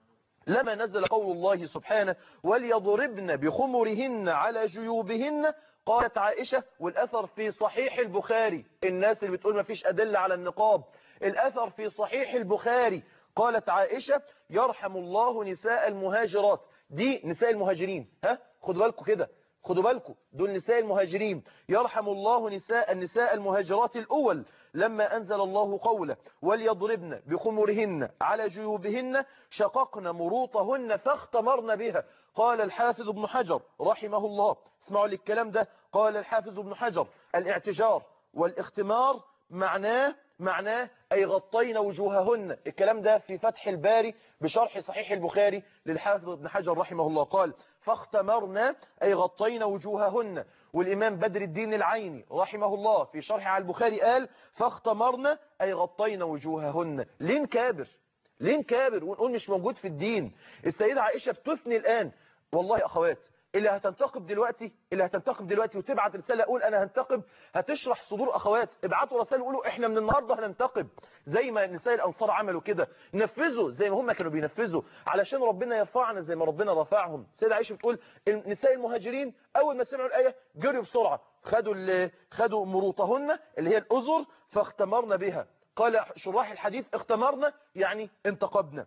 لما نزل قول الله سبحانه وليضربن بخمرهن على جيوبهن قالت عائشة والأثر في صحيح البخاري الناس اللي بتقول ما فيش أدلة على النقاب الأثر في صحيح البخاري قالت عائشة يرحم الله نساء المهاجرات دي نساء المهاجرين ها خدوا بالكم كده خدوا بالكم دول نساء المهاجرين يرحم الله نساء النساء المهاجرات الأول لما أنزل الله قوله وليضربن بخمرهن على جيوبهن شققن مروطهن فاختمرن بها قال الحافظ ابن حجر رحمه الله اسمعوا لي الكلام ده قال الحافظ ابن حجر الاعتجار والاختمار معناه معناه أي غطين وجوههن الكلام ده في فتح الباري بشرح صحيح البخاري للحافظ ابن حجر رحمه الله قال فاختمرنا أي غطينا وجوههن والإمام بدر الدين العيني رحمه الله في شرح على البخاري قال فاختمرنا أي غطينا وجوههن لين كابر لين كابر ونقول مش موجود في الدين السيدة عائشة بتثني الآن والله يا أخوات اللي هتنتقب دلوقتي اللي هتنتقب دلوقتي وتبعت رسالة اقول انا هنتقب هتشرح صدور اخوات ابعتوا رسائل وقولوا احنا من النهاردة هننتقب زي ما نساء الانصار عملوا كده نفذوا زي ما هم كانوا بينفذوا علشان ربنا يرفعنا زي ما ربنا رفعهم سيدة عائشة بتقول نساء المهاجرين اول ما سمعوا الايه جريوا بسرعة خدوا خدوا مروطهن اللي هي الازر فاختمرنا بها قال شراح الحديث اختمرنا يعني انتقبنا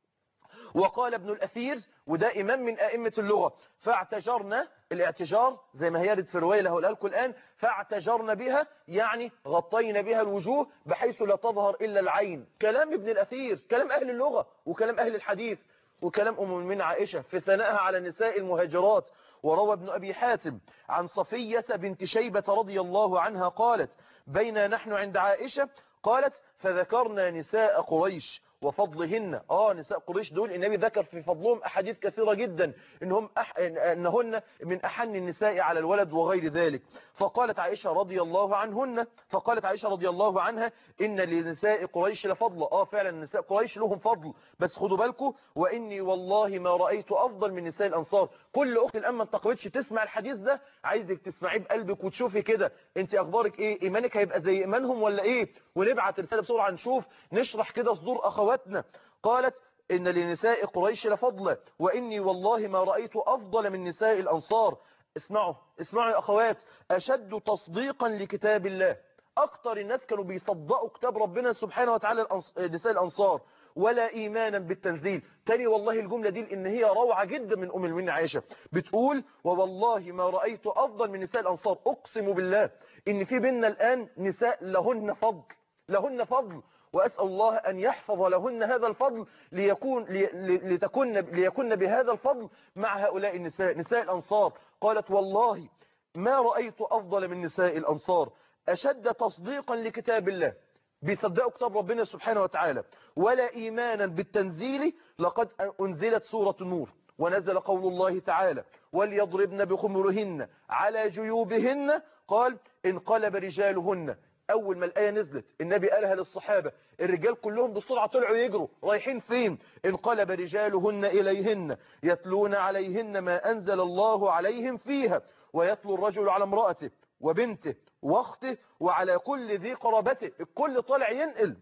وقال ابن الأثير وده إمام من أئمة اللغة فاعتجرنا الاعتجار زي ما هي في رواية له لكم الآن فاعتجرنا بها يعني غطينا بها الوجوه بحيث لا تظهر إلا العين كلام ابن الأثير كلام أهل اللغة وكلام أهل الحديث وكلام أم من عائشة في ثنائها على نساء المهاجرات وروى ابن أبي حاتم عن صفية بنت شيبة رضي الله عنها قالت بين نحن عند عائشة قالت فذكرنا نساء قريش وفضلهن اه نساء قريش دول النبي ذكر في فضلهم احاديث كثيرة جدا انهم أح... انهن من احن النساء على الولد وغير ذلك فقالت عائشة رضي الله عنهن فقالت عائشة رضي الله عنها ان لنساء قريش لفضل اه فعلا نساء قريش لهم فضل بس خدوا بالكم واني والله ما رأيت افضل من نساء الانصار كل اخت الان ما انتقبتش تسمع الحديث ده عايزك تسمعيه بقلبك وتشوفي كده انت اخبارك ايه ايمانك هيبقى زي ايمانهم ولا ايه ونبعت رسالة بسرعة نشوف نشرح كده صدور اخواتنا قالت إن لنساء قريش لفضلا وإني والله ما رأيت أفضل من نساء الأنصار اسمعوا اسمعوا يا أخوات أشد تصديقا لكتاب الله أكتر الناس كانوا بيصدقوا كتاب ربنا سبحانه وتعالى الأنص... نساء الأنصار ولا إيمانا بالتنزيل تاني والله الجملة دي إن هي روعة جدا من أم المؤمنين عائشة بتقول ووالله ما رأيت أفضل من نساء الأنصار أقسم بالله إن في بيننا الآن نساء لهن فضل لهن فضل وأسأل الله أن يحفظ لهن هذا الفضل ليكون لي لتكون ليكن بهذا الفضل مع هؤلاء النساء نساء الأنصار قالت والله ما رأيت أفضل من نساء الأنصار أشد تصديقا لكتاب الله بيصدقوا كتاب ربنا سبحانه وتعالى ولا إيمانا بالتنزيل لقد أنزلت سورة النور ونزل قول الله تعالى وليضربن بخمرهن على جيوبهن قال انقلب رجالهن أول ما الآية نزلت النبي قالها للصحابة الرجال كلهم بسرعة طلعوا يجروا رايحين فين انقلب رجالهن إليهن يتلون عليهن ما أنزل الله عليهم فيها ويتلو الرجل على امرأته وبنته واخته وعلى كل ذي قرابته الكل طالع ينقل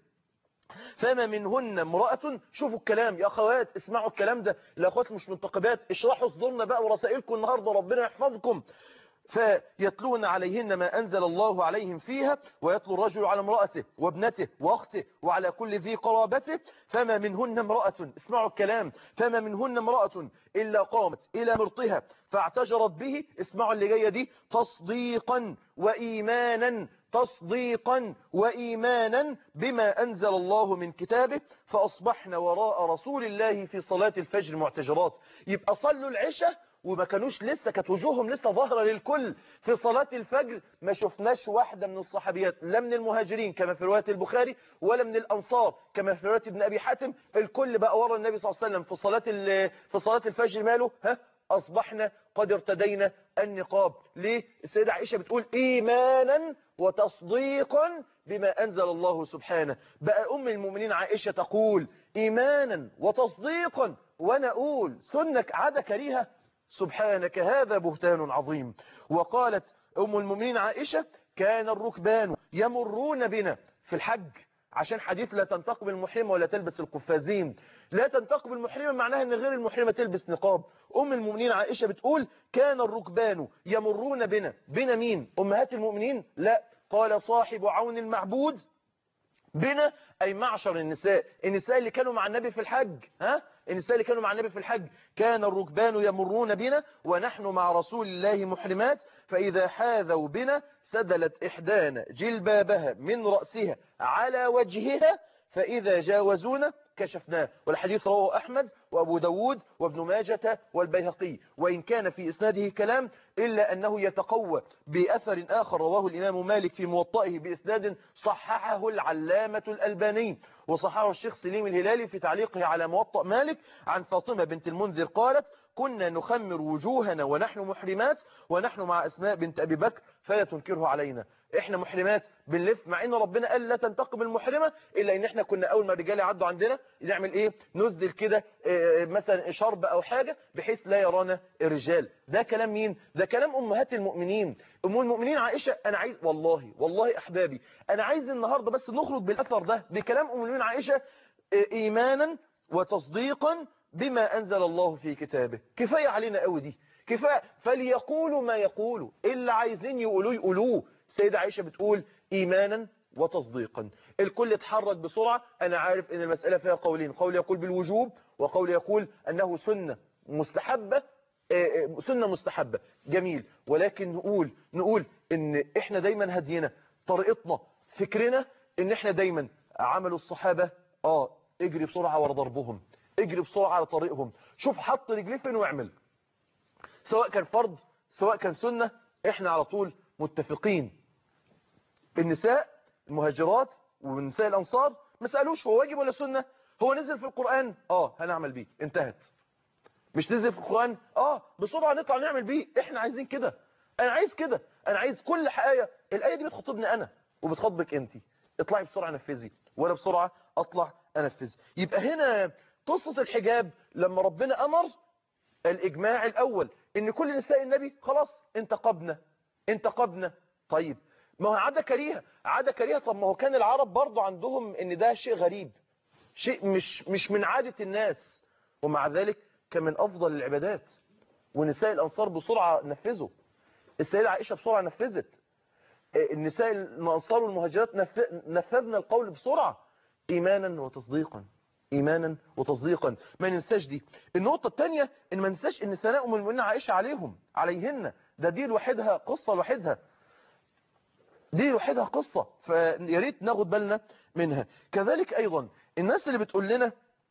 فما منهن امرأة شوفوا الكلام يا أخوات اسمعوا الكلام ده الأخوات مش منتقبات اشرحوا صدورنا بقى ورسائلكم النهاردة ربنا يحفظكم فيتلون عليهن ما أنزل الله عليهم فيها ويتلو الرجل على امرأته وابنته وأخته وعلى كل ذي قرابته فما منهن امرأة اسمعوا الكلام فما منهن امرأة إلا قامت إلى مرطها فاعتجرت به اسمعوا اللي جاية دي تصديقا وإيمانا تصديقا وإيمانا بما أنزل الله من كتابه فأصبحنا وراء رسول الله في صلاة الفجر معتجرات يبقى صلوا العشاء وما كانوش لسه كانت وجوههم لسه ظاهرة للكل في صلاة الفجر ما شفناش واحدة من الصحابيات لا من المهاجرين كما في رواية البخاري ولا من الأنصار كما في رواية ابن أبي حاتم الكل بقى ورا النبي صلى الله عليه وسلم في صلاة في صلاة الفجر ماله ها أصبحنا قد ارتدينا النقاب ليه السيدة عائشة بتقول إيمانا وتصديقا بما أنزل الله سبحانه بقى أم المؤمنين عائشة تقول إيمانا وتصديقا وأنا أقول سنك عادة كريهة سبحانك هذا بهتان عظيم وقالت أم المؤمنين عائشة كان الركبان يمرون بنا في الحج عشان حديث لا تنتقب المحرمة ولا تلبس القفازين لا تنتقب المحرمة معناها ان غير المحرمة تلبس نقاب ام المؤمنين عائشة بتقول كان الركبان يمرون بنا بنا مين امهات المؤمنين لا قال صاحب عون المعبود بنا أي معشر النساء النساء اللي كانوا مع النبي في الحج ها النساء اللي كانوا مع النبي في الحج كان الركبان يمرون بنا ونحن مع رسول الله محرمات فإذا حاذوا بنا سدلت إحدانا جلبابها من رأسها على وجهها فإذا جاوزونا كشفناه والحديث رواه أحمد وأبو داود وابن ماجة والبيهقي وإن كان في إسناده كلام إلا أنه يتقوى بأثر آخر رواه الإمام مالك في موطئه بإسناد صححه العلامة الألباني وصححه الشيخ سليم الهلالي في تعليقه على موطأ مالك عن فاطمة بنت المنذر قالت كنا نخمر وجوهنا ونحن محرمات ونحن مع أسماء بنت أبي بكر فلا تنكره علينا احنا محرمات بنلف مع ان ربنا قال لا تنتقم المحرمة الا ان احنا كنا اول ما الرجال يعدوا عندنا نعمل ايه نزل كده اه مثلا شرب او حاجة بحيث لا يرانا الرجال ده كلام مين ده كلام امهات المؤمنين ام المؤمنين عائشة انا عايز والله والله احبابي انا عايز النهاردة بس نخرج بالاثر ده بكلام ام المؤمنين عائشة اه ايمانا وتصديقا بما انزل الله في كتابه كفاية علينا قوي دي كفاية فليقولوا ما يقولوا اللي عايزين يقولوه يقولوه سيدة عائشة بتقول إيمانا وتصديقا الكل اتحرك بسرعة أنا عارف أن المسألة فيها قولين قول يقول بالوجوب وقول يقول أنه سنة مستحبة سنة مستحبة جميل ولكن نقول نقول ان احنا دايما هدينا طريقتنا فكرنا ان احنا دايما عملوا الصحابة اه اجري بسرعة ورا ضربهم اجري بسرعة على طريقهم شوف حط رجليه فين واعمل سواء كان فرض سواء كان سنة احنا على طول متفقين النساء المهاجرات ونساء الأنصار ما سألوش هو واجب ولا سنة هو نزل في القرآن اه هنعمل بيه انتهت مش نزل في القرآن اه بسرعة نطلع نعمل بيه احنا عايزين كده انا عايز كده انا عايز كل حاجة الآية دي بتخاطبني انا وبتخاطبك انت اطلعي بسرعة نفذي وانا بسرعة اطلع انفذ يبقى هنا قصة الحجاب لما ربنا امر الاجماع الاول ان كل نساء النبي خلاص انتقبنا انتقبنا طيب ما هو عادة كريهة عادة كريهة طب ما هو كان العرب برضو عندهم ان ده شيء غريب شيء مش مش من عادة الناس ومع ذلك كان من افضل العبادات ونساء الانصار بسرعة نفذوا السيدة عائشة بسرعة نفذت النساء الانصار والمهاجرات نف- نفذنا القول بسرعة ايمانا وتصديقا ايمانا وتصديقا ما ننساش دي النقطة الثانية ان ما ننساش ان ثناء ام المؤمنين عائشة عليهم عليهن ده دي لوحدها قصة لوحدها دي لوحدها قصة فيا ريت ناخد بالنا منها كذلك ايضا الناس اللي بتقول لنا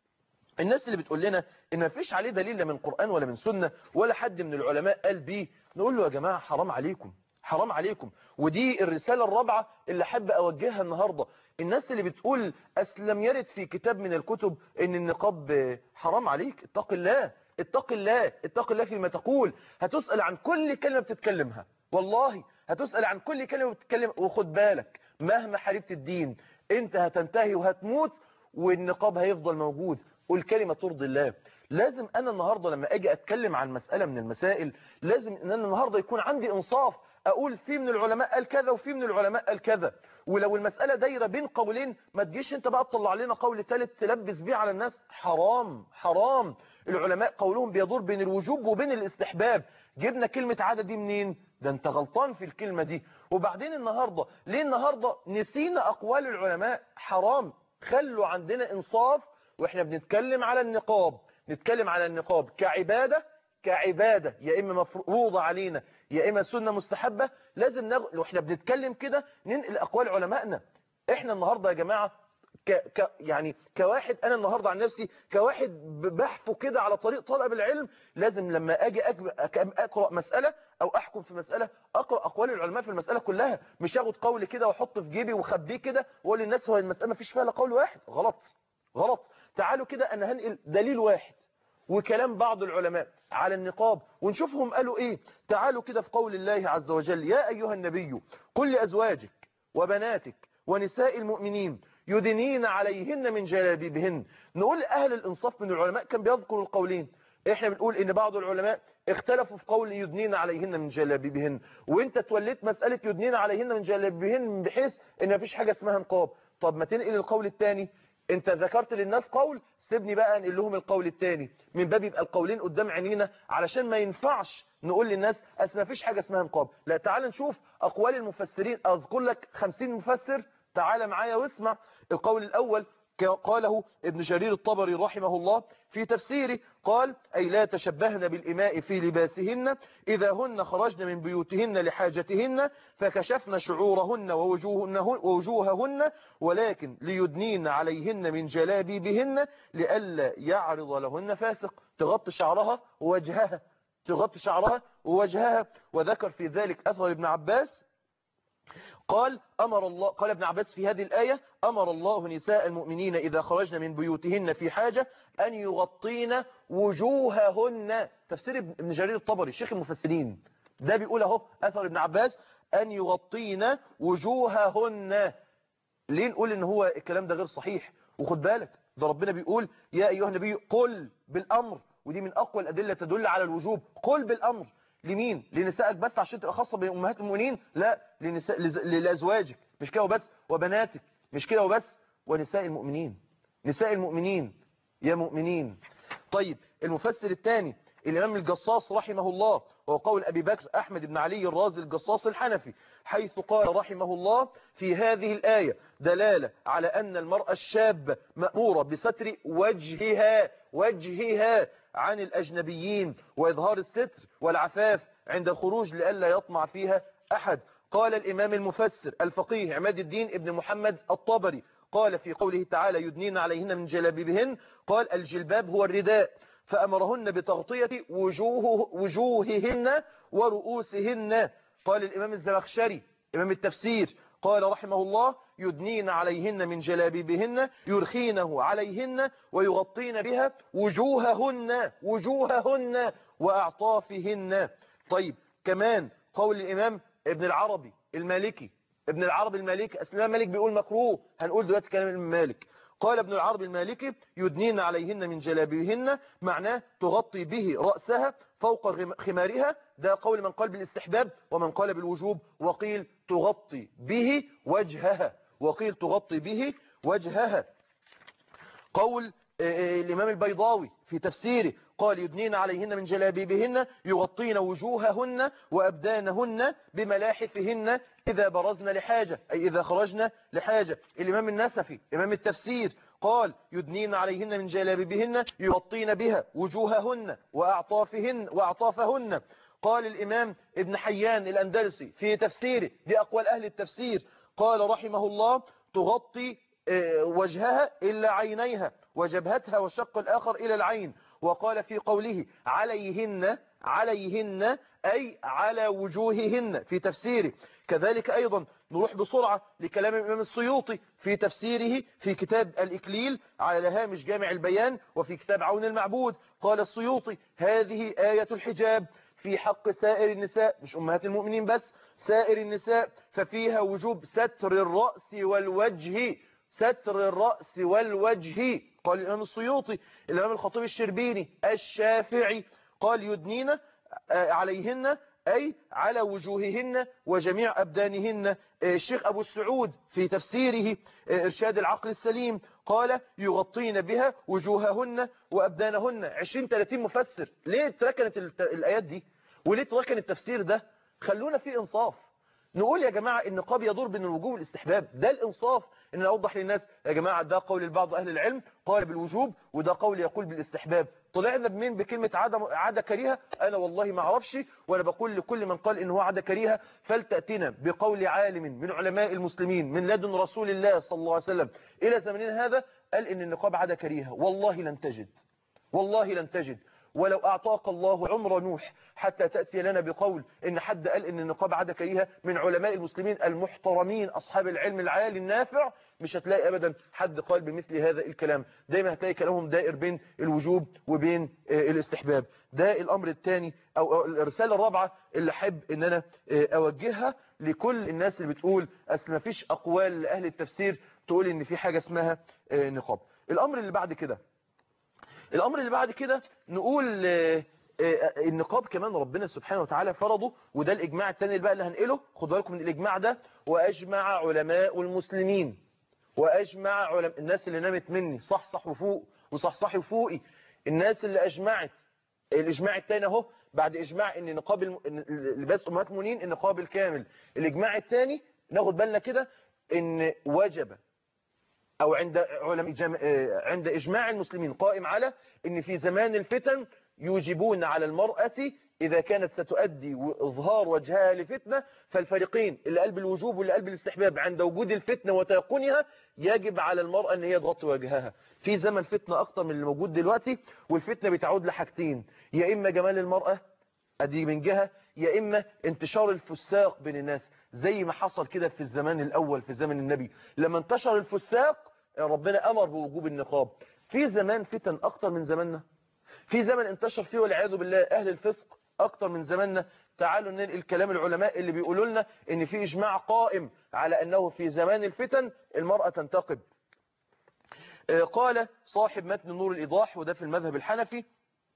الناس اللي بتقول لنا ان ما فيش عليه دليل لا من قرآن ولا من سنة ولا حد من العلماء قال بيه نقول له يا جماعة حرام عليكم حرام عليكم ودي الرسالة الرابعة اللي حب اوجهها النهاردة الناس اللي بتقول اسلم يرد في كتاب من الكتب ان النقاب حرام عليك اتق الله اتق الله اتق الله فيما تقول هتسأل عن كل كلمة بتتكلمها والله هتسأل عن كل كلمة بتتكلم وخد بالك مهما حاربت الدين انت هتنتهي وهتموت والنقاب هيفضل موجود والكلمة ترضي الله لازم انا النهاردة لما اجي اتكلم عن مسألة من المسائل لازم ان انا النهاردة يكون عندي انصاف اقول في من العلماء قال كذا وفي من العلماء قال كذا ولو المسألة دايرة بين قولين ما تجيش انت بقى تطلع لنا قول ثالث تلبس بيه على الناس حرام حرام العلماء قولهم بيدور بين الوجوب وبين الاستحباب جبنا كلمة عادة دي منين ده انت غلطان في الكلمة دي وبعدين النهاردة ليه النهاردة نسينا اقوال العلماء حرام خلوا عندنا انصاف واحنا بنتكلم على النقاب نتكلم على النقاب كعبادة كعبادة يا إما مفروضة علينا يا إما سنة مستحبة لازم نغ... لو احنا بنتكلم كده ننقل أقوال علمائنا احنا النهاردة يا جماعة ك... ك... يعني كواحد أنا النهاردة عن نفسي كواحد بحفه كده على طريق طلب العلم لازم لما أجي أج... أك... أقرأ مسألة أو أحكم في مسألة أقرأ أقوال العلماء في المسألة كلها مش أخد قول كده وأحطه في جيبي وخبيه كده وأقول للناس هو المسألة ما فيش فيها لا قول واحد غلط غلط تعالوا كده أنا هنقل دليل واحد وكلام بعض العلماء على النقاب ونشوفهم قالوا ايه تعالوا كده في قول الله عز وجل يا ايها النبي قل لازواجك وبناتك ونساء المؤمنين يدنين عليهن من جلابيبهن نقول اهل الانصاف من العلماء كان بيذكر القولين احنا بنقول ان بعض العلماء اختلفوا في قول يدنين عليهن من جلابيبهن وانت توليت مسألة يدنين عليهن من جلابيبهن بحيث ان مفيش حاجة اسمها نقاب طب ما تنقل القول الثاني انت ذكرت للناس قول سيبني بقى انقل لهم القول الثاني من باب يبقى القولين قدام عينينا علشان ما ينفعش نقول للناس اصل ما فيش حاجه اسمها نقاب لا تعال نشوف اقوال المفسرين اذكر لك 50 مفسر تعال معايا واسمع القول الاول قاله ابن جرير الطبري رحمه الله في تفسيره قال أي لا تشبهن بالإماء في لباسهن إذا هن خرجن من بيوتهن لحاجتهن فكشفن شعورهن ووجوههن, ووجوههن ولكن ليدنين عليهن من جلابيبهن لئلا يعرض لهن فاسق تغطي شعرها ووجهها تغطي شعرها ووجهها وذكر في ذلك أثر ابن عباس قال أمر الله قال ابن عباس في هذه الآية أمر الله نساء المؤمنين إذا خرجن من بيوتهن في حاجة أن يغطين وجوههن تفسير ابن جرير الطبري شيخ المفسرين ده بيقول اهو أثر ابن عباس أن يغطين وجوههن ليه نقول ان هو الكلام ده غير صحيح وخد بالك ده ربنا بيقول يا أيها النبي قل بالأمر ودي من أقوى الأدلة تدل على الوجوب قل بالأمر لمين لنسائك بس عشان تبقى خاصة بأمهات المؤمنين لا لنساء لأزواجك مش كده وبس وبناتك مش كده وبس ونساء المؤمنين نساء المؤمنين يا مؤمنين طيب المفسر الثاني الإمام الجصاص رحمه الله وهو قول أبي بكر أحمد بن علي الرازي الجصاص الحنفي حيث قال رحمه الله في هذه الآية دلالة على أن المرأة الشابة مأمورة بستر وجهها وجهها عن الأجنبيين وإظهار الستر والعفاف عند الخروج لئلا يطمع فيها أحد قال الإمام المفسر الفقيه عماد الدين ابن محمد الطبري قال في قوله تعالى يدنين عليهن من جلابيبهن قال الجلباب هو الرداء فأمرهن بتغطية وجوه وجوههن ورؤوسهن قال الإمام الزمخشري إمام التفسير قال رحمه الله يدنين عليهن من جلابيبهن يرخينه عليهن ويغطين بها وجوههن وجوههن وأعطافهن طيب كمان قول الإمام ابن العربي المالكي ابن العربي المالكي الإمام مالك بيقول مكروه هنقول دلوقتي كلام الإمام مالك قال ابن العربي المالكي يدنين عليهن من جلابيبهن معناه تغطي به رأسها فوق خمارها ده قول من قال بالاستحباب ومن قال بالوجوب وقيل تغطي به وجهها وقيل تغطي به وجهها قول الإمام البيضاوي في تفسيره قال يدنين عليهن من جلابيبهن يغطين وجوههن وأبدانهن بملاحفهن إذا برزن لحاجة أي إذا خرجنا لحاجة الإمام النسفي إمام التفسير قال يدنين عليهن من جلابيبهن يغطين بها وجوههن وأعطافهن وأعطافهن قال الإمام ابن حيان الأندلسي في تفسيره دي أقوال أهل التفسير قال رحمه الله تغطي وجهها إلا عينيها وجبهتها والشق الآخر إلى العين وقال في قوله عليهن عليهن أي على وجوههن في تفسيره كذلك أيضا نروح بسرعة لكلام الإمام السيوطي في تفسيره في كتاب الإكليل على هامش جامع البيان وفي كتاب عون المعبود قال السيوطي هذه آية الحجاب في حق سائر النساء مش أمهات المؤمنين بس سائر النساء ففيها وجوب ستر الرأس والوجه ستر الرأس والوجه قال الإمام السيوطي الإمام الخطيب الشربيني الشافعي قال يدنين عليهن أي على وجوههن وجميع أبدانهن الشيخ أبو السعود في تفسيره إرشاد العقل السليم قال يغطين بها وجوههن وأبدانهن 20-30 مفسر ليه تركنت الآيات دي وليه تركن التفسير ده خلونا في إنصاف نقول يا جماعة النقاب يدور بين الوجوب والاستحباب ده الإنصاف ان اوضح للناس يا جماعة ده قول البعض اهل العلم قال بالوجوب وده قول يقول بالاستحباب طلعنا بمين بكلمة عادة, عادة كريهة انا والله ما اعرفش وانا بقول لكل من قال ان هو عادة كريهة فلتأتنا بقول عالم من علماء المسلمين من لدن رسول الله صلى الله عليه وسلم الى زمننا هذا قال ان النقاب عادة كريهة والله لن تجد والله لن تجد ولو أعطاك الله عمر نوح حتى تأتي لنا بقول إن حد قال إن النقاب عادة كريهة من علماء المسلمين المحترمين أصحاب العلم العالي النافع مش هتلاقي أبدا حد قال بمثل هذا الكلام دايما هتلاقي كلامهم دائر بين الوجوب وبين الاستحباب ده الأمر الثاني أو الرسالة الرابعة اللي حب إن أنا أوجهها لكل الناس اللي بتقول أصل ما فيش أقوال لأهل التفسير تقول إن في حاجة اسمها نقاب الأمر اللي بعد كده الامر اللي بعد كده نقول النقاب كمان ربنا سبحانه وتعالى فرضه وده الاجماع الثاني بقى اللي هنقله خدوا بالكم من الاجماع ده واجمع علماء المسلمين واجمع علماء الناس اللي نامت مني صح صح وفوق وصح صح وفوقي الناس اللي اجمعت الاجماع الثاني اهو بعد اجماع ان نقاب لباس امهات المؤمنين النقاب الكامل الاجماع الثاني ناخد بالنا كده ان وجب او عند علماء عند اجماع المسلمين قائم على ان في زمان الفتن يوجبون على المرأة اذا كانت ستؤدي اظهار وجهها لفتنة فالفريقين اللي قلب الوجوب واللي قلب الاستحباب عند وجود الفتنة وتيقنها يجب على المرأة ان هي تغطي وجهها في زمن فتنة اكتر من اللي موجود دلوقتي والفتنة بتعود لحاجتين يا اما جمال المرأة ادي من جهة يا اما انتشار الفساق بين الناس زي ما حصل كده في الزمان الاول في زمن النبي لما انتشر الفساق ربنا امر بوجوب النقاب في زمان فتن اكتر من زماننا في زمن انتشر فيه والعياذ بالله اهل الفسق اكتر من زماننا تعالوا ننقل كلام العلماء اللي بيقولوا لنا ان في اجماع قائم على انه في زمان الفتن المرأة تنتقب قال صاحب متن نور الايضاح وده في المذهب الحنفي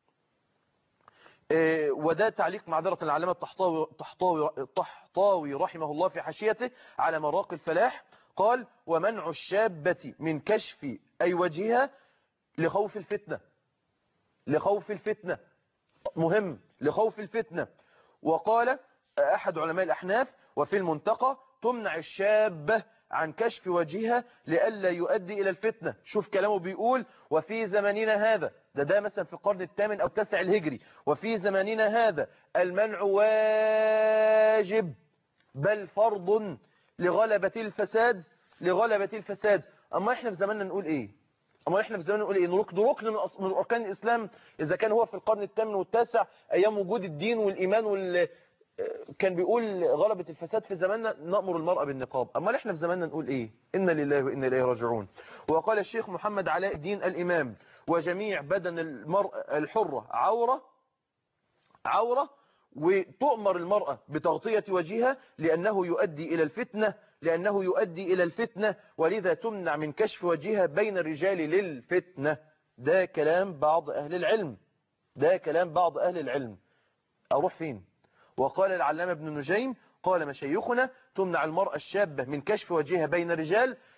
وده تعليق معذرة العلامة الطحطاوي الطحطاوي الطحطاوي رحمه الله في حاشيته على مراق الفلاح قال ومنع الشابة من كشف أي وجهها لخوف الفتنة لخوف الفتنة مهم لخوف الفتنة وقال أحد علماء الأحناف وفي المنتقى تمنع الشابة عن كشف وجهها لئلا يؤدي إلى الفتنة شوف كلامه بيقول وفي زماننا هذا ده ده مثلا في القرن الثامن أو التاسع الهجري وفي زماننا هذا المنع واجب بل فرض لغلبة الفساد لغلبة الفساد أما إحنا في زماننا نقول إيه أما إحنا في زماننا نقول إيه نركض ركن من أركان الإسلام إذا كان هو في القرن الثامن والتاسع أيام وجود الدين والإيمان وال كان بيقول غلبة الفساد في زماننا نأمر المرأة بالنقاب أما إحنا في زماننا نقول إيه إن لله وإنا إليه راجعون وقال الشيخ محمد علاء الدين الإمام وجميع بدن المرأة الحرة عورة عورة وتؤمر المرأة بتغطية وجهها لأنه يؤدي إلى الفتنة لأنه يؤدي إلى الفتنة ولذا تمنع من كشف وجهها بين الرجال للفتنة ده كلام بعض أهل العلم ده كلام بعض أهل العلم أروح فين وقال العلامة ابن نجيم قال مشايخنا تمنع المرأة الشابة من كشف وجهها بين الرجال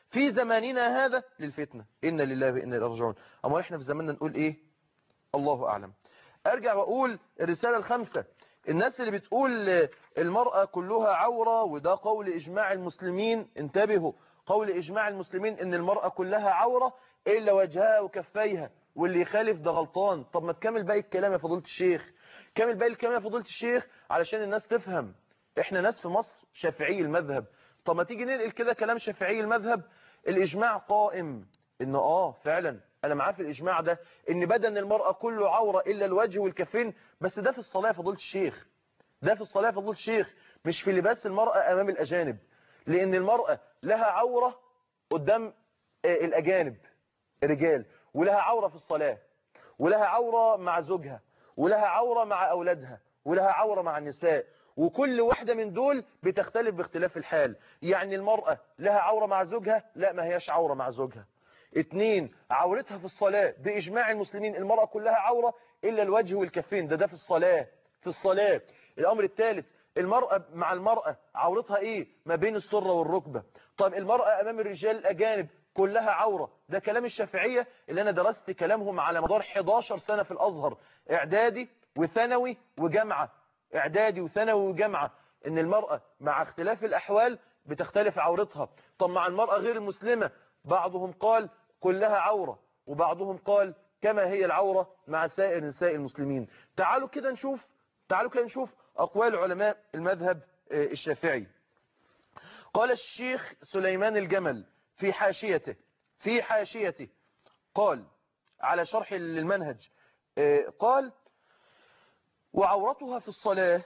في زماننا هذا للفتنة إن لله وإنا إليه راجعون أما إحنا في زماننا نقول إيه الله أعلم أرجع وأقول الرسالة الخامسة الناس اللي بتقول المرأة كلها عورة وده قول إجماع المسلمين انتبهوا قول إجماع المسلمين إن المرأة كلها عورة إلا وجهها وكفيها واللي يخالف ده غلطان طب ما تكمل باقي الكلام يا فضيلة الشيخ كمل باقي الكلام يا فضيلة الشيخ علشان الناس تفهم احنا ناس في مصر شافعي المذهب طب ما تيجي ننقل كده كلام شافعي المذهب الإجماع قائم إن آه فعلا أنا معاه في الإجماع ده إن بدن المرأة كله عورة إلا الوجه والكفين بس ده في الصلاة يا فضيلة الشيخ ده في الصلاة يا فضيلة الشيخ مش في لباس المرأة أمام الأجانب لأن المرأة لها عورة قدام الأجانب رجال ولها عورة في الصلاة ولها عورة مع زوجها ولها عورة مع أولادها ولها عورة مع النساء وكل واحدة من دول بتختلف باختلاف الحال يعني المرأة لها عورة مع زوجها لا ما هياش عورة مع زوجها اتنين عورتها في الصلاة بإجماع المسلمين المرأة كلها عورة إلا الوجه والكفين ده ده في الصلاة في الصلاة الأمر الثالث المرأة مع المرأة عورتها إيه ما بين السرة والركبة طيب المرأة أمام الرجال الأجانب كلها عورة ده كلام الشافعية اللي أنا درست كلامهم على مدار 11 سنة في الأزهر إعدادي وثانوي وجامعة إعدادي وثانوي وجامعة إن المرأة مع اختلاف الأحوال بتختلف عورتها طب مع المرأة غير المسلمة بعضهم قال كلها عورة وبعضهم قال كما هي العورة مع سائر نساء المسلمين تعالوا كده نشوف تعالوا كده نشوف أقوال علماء المذهب الشافعي قال الشيخ سليمان الجمل في حاشيته في حاشيته قال على شرح المنهج قال وعورتها في الصلاة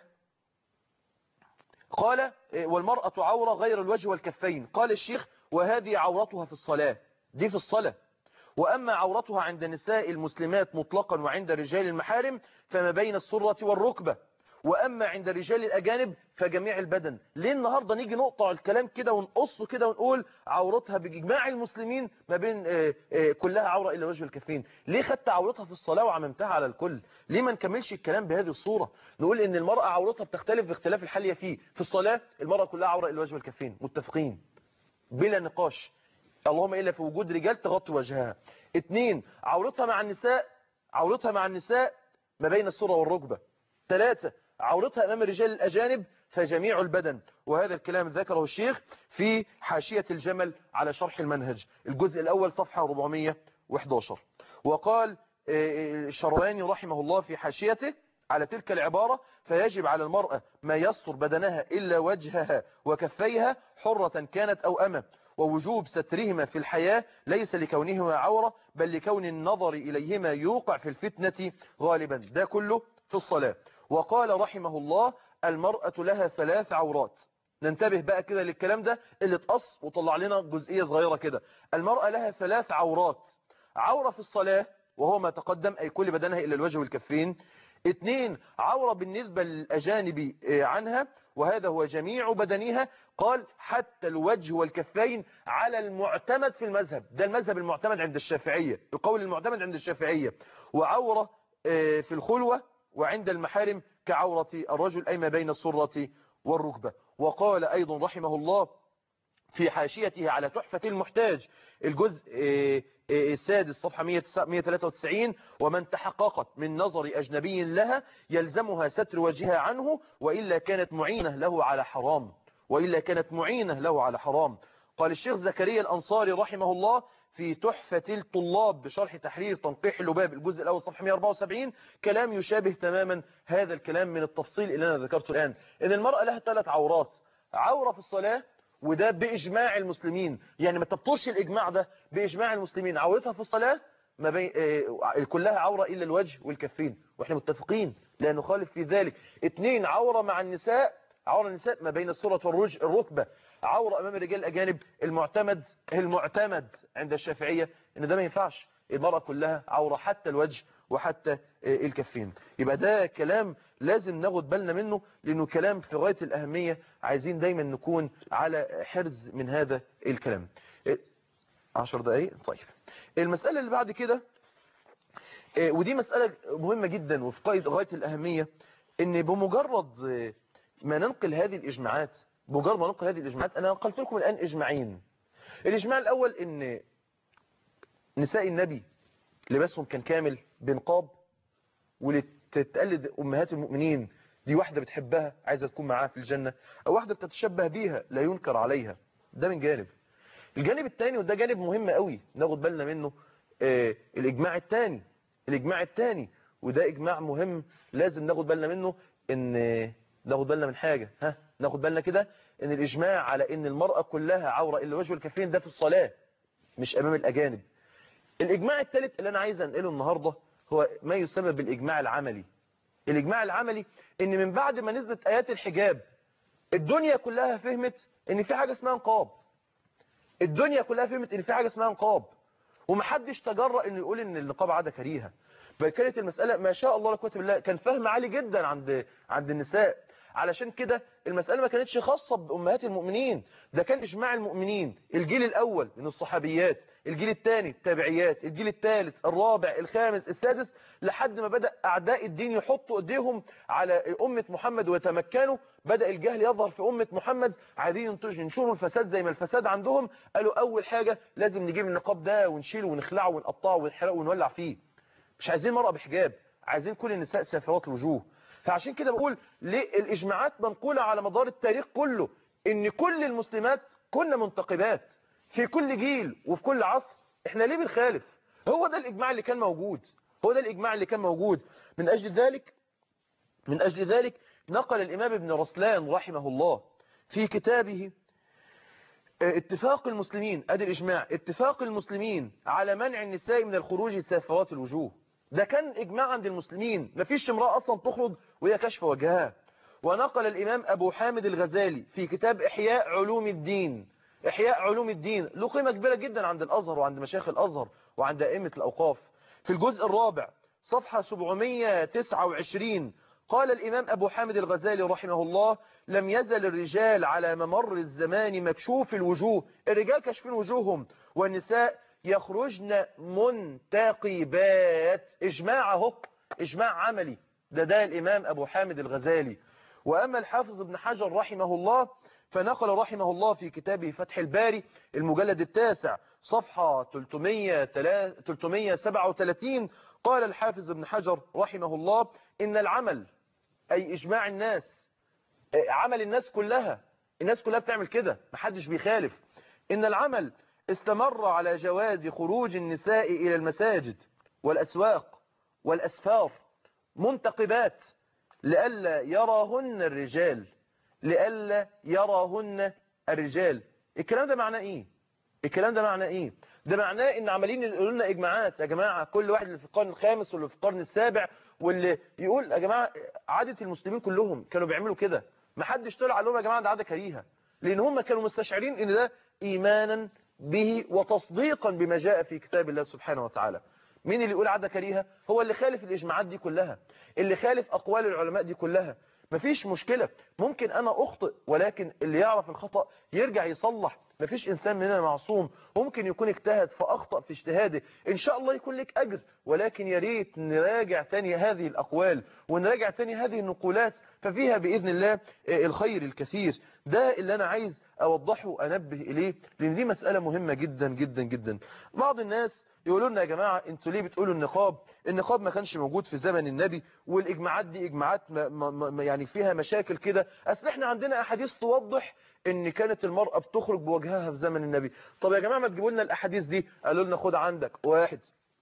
قال والمرأة عورة غير الوجه والكفين قال الشيخ وهذه عورتها في الصلاة دي في الصلاة وأما عورتها عند نساء المسلمات مطلقا وعند رجال المحارم فما بين السرة والركبة وأما عند رجال الأجانب فجميع البدن ليه النهاردة نيجي نقطع الكلام كده ونقصه كده ونقول عورتها بإجماع المسلمين ما بين آآ آآ كلها عورة إلا وجه الكفين ليه خدت عورتها في الصلاة وعممتها على الكل ليه ما نكملش الكلام بهذه الصورة نقول إن المرأة عورتها بتختلف باختلاف الحالية فيه في الصلاة المرأة كلها عورة إلا وجه الكفين متفقين بلا نقاش اللهم إلا في وجود رجال تغطي وجهها اتنين عورتها مع النساء عورتها مع النساء ما بين السرة والركبة ثلاثة عورتها أمام الرجال الأجانب فجميع البدن وهذا الكلام ذكره الشيخ في حاشية الجمل على شرح المنهج الجزء الأول صفحة 411 وقال الشرواني رحمه الله في حاشيته على تلك العبارة فيجب على المرأة ما يستر بدنها إلا وجهها وكفيها حرة كانت أو أمة ووجوب سترهما في الحياة ليس لكونهما عورة بل لكون النظر إليهما يوقع في الفتنة غالبا ده كله في الصلاة وقال رحمه الله المرأة لها ثلاث عورات ننتبه بقى كده للكلام ده اللي اتقص وطلع لنا جزئية صغيرة كده المرأة لها ثلاث عورات عورة في الصلاة وهو ما تقدم أي كل بدنها إلا الوجه والكفين اثنين عورة بالنسبة للأجانب عنها وهذا هو جميع بدنها قال حتى الوجه والكفين على المعتمد في المذهب ده المذهب المعتمد عند الشافعية القول المعتمد عند الشافعية وعورة في الخلوة وعند المحارم كعورة الرجل أي ما بين السرة والركبة وقال أيضا رحمه الله في حاشيته على تحفة المحتاج الجزء السادس صفحة 193 ومن تحققت من نظر أجنبي لها يلزمها ستر وجهها عنه وإلا كانت معينة له على حرام وإلا كانت معينة له على حرام قال الشيخ زكريا الأنصاري رحمه الله في تحفة الطلاب بشرح تحرير تنقيح اللباب الجزء الأول صفحة 174 كلام يشابه تماما هذا الكلام من التفصيل اللي أنا ذكرته الآن إن المرأة لها ثلاث عورات عورة في الصلاة وده بإجماع المسلمين يعني ما تبطلش الإجماع ده بإجماع المسلمين عورتها في الصلاة ما بين آه كلها عورة إلا الوجه والكفين وإحنا متفقين لا نخالف في ذلك اثنين عورة مع النساء عورة النساء ما بين السرة والركبة عورة أمام الرجال الأجانب المعتمد المعتمد عند الشافعية إن ده ما ينفعش المرأة كلها عورة حتى الوجه وحتى الكفين يبقى ده كلام لازم ناخد بالنا منه لأنه كلام في غاية الأهمية عايزين دايما نكون على حرز من هذا الكلام عشر دقايق طيب المسألة اللي بعد كده ودي مسألة مهمة جدا وفي غاية الأهمية ان بمجرد ما ننقل هذه الإجماعات بمجرد ما ننقل هذه الإجماعات أنا نقلت لكم الآن إجماعين الإجماع الأول إن نساء النبي لباسهم كان كامل بنقاب ولتتقلد أمهات المؤمنين دي واحدة بتحبها عايزة تكون معاها في الجنة أو واحدة بتتشبه بيها لا ينكر عليها ده من جانب الجانب الثاني وده جانب مهم قوي ناخد بالنا منه آه الإجماع الثاني الإجماع الثاني وده إجماع مهم لازم ناخد بالنا منه إن ناخد بالنا من حاجة ها ناخد بالنا كده إن الإجماع على إن المرأة كلها عورة إلا وجه الكفين ده في الصلاة مش أمام الأجانب الإجماع الثالث اللي أنا عايز أنقله النهاردة هو ما يسمى بالإجماع العملي الإجماع العملي إن من بعد ما نزلت آيات الحجاب الدنيا كلها فهمت إن في حاجة اسمها نقاب الدنيا كلها فهمت إن في حاجة اسمها نقاب ومحدش تجرأ إنه يقول إن النقاب عادة كريهة بل كانت المسألة ما شاء الله لا قوه بالله كان فهم عالي جدا عند عند النساء علشان كده المسألة ما كانتش خاصة بأمهات المؤمنين ده كان إجماع المؤمنين الجيل الأول من الصحابيات الجيل الثاني التابعيات الجيل الثالث الرابع الخامس السادس لحد ما بدأ أعداء الدين يحطوا إيديهم على أمة محمد ويتمكنوا بدأ الجهل يظهر في أمة محمد عايزين ينشروا الفساد زي ما الفساد عندهم قالوا أول حاجة لازم نجيب النقاب ده ونشيله ونخلعه ونقطعه ونحرقه ونولع فيه مش عايزين مرأة بحجاب عايزين كل النساء سافرات الوجوه فعشان كده بقول ليه الإجماعات منقولة على مدار التاريخ كله إن كل المسلمات كنا منتقبات في كل جيل وفي كل عصر احنا ليه بنخالف هو ده الإجماع اللي كان موجود هو ده الإجماع اللي كان موجود من أجل ذلك من أجل ذلك نقل الإمام ابن رسلان رحمه الله في كتابه اتفاق المسلمين ادي الإجماع اتفاق المسلمين على منع النساء من الخروج سافرات الوجوه ده كان إجماع عند المسلمين مفيش امرأة أصلا تخرج وهي كشف وجهها ونقل الإمام أبو حامد الغزالي في كتاب إحياء علوم الدين إحياء علوم الدين له قيمة كبيرة جدا عند الأزهر وعند مشايخ الأزهر وعند أئمة الأوقاف في الجزء الرابع صفحة 729 قال الإمام أبو حامد الغزالي رحمه الله لم يزل الرجال على ممر الزمان مكشوف الوجوه الرجال كشفين وجوههم والنساء يخرجن منتقبات إجماع اهو إجماع عملي ده ده الإمام أبو حامد الغزالي وأما الحافظ ابن حجر رحمه الله فنقل رحمه الله في كتابه فتح الباري المجلد التاسع صفحة 337 قال الحافظ ابن حجر رحمه الله إن العمل أي إجماع الناس عمل الناس كلها الناس كلها بتعمل كده محدش بيخالف إن العمل استمر على جواز خروج النساء إلى المساجد والأسواق والأسفار منتقبات لئلا يراهن الرجال لئلا يراهن الرجال الكلام ده معناه ايه الكلام ده معناه ايه ده معناه ان عمالين يقولوا لنا اجماعات يا جماعه كل واحد اللي في القرن الخامس واللي في القرن السابع واللي يقول يا جماعه عاده المسلمين كلهم كانوا بيعملوا كده ما حدش طلع قال لهم يا جماعه ده عاده كريهه لان هم كانوا مستشعرين ان ده ايمانا به وتصديقا بما جاء في كتاب الله سبحانه وتعالى مين اللي يقول عادة كريهة هو اللي خالف الإجماعات دي كلها اللي خالف أقوال العلماء دي كلها مفيش مشكلة ممكن أنا أخطئ ولكن اللي يعرف الخطأ يرجع يصلح مفيش إنسان مننا معصوم ممكن يكون اجتهد فأخطأ في اجتهاده إن شاء الله يكون لك أجر ولكن يا ريت نراجع تاني هذه الأقوال ونراجع تاني هذه النقولات ففيها بإذن الله الخير الكثير ده اللي أنا عايز أوضحه وأنبه إليه لأن دي مسألة مهمة جدا جدا جدا بعض الناس يقولوا لنا يا جماعة انتوا ليه بتقولوا النقاب النقاب ما كانش موجود في زمن النبي والإجماعات دي إجماعات ما ما ما يعني فيها مشاكل كده أصل احنا عندنا أحاديث توضح ان كانت المرأة بتخرج بوجهها في زمن النبي طب يا جماعة ما تجيبوا لنا الأحاديث دي قالوا لنا خد عندك واحد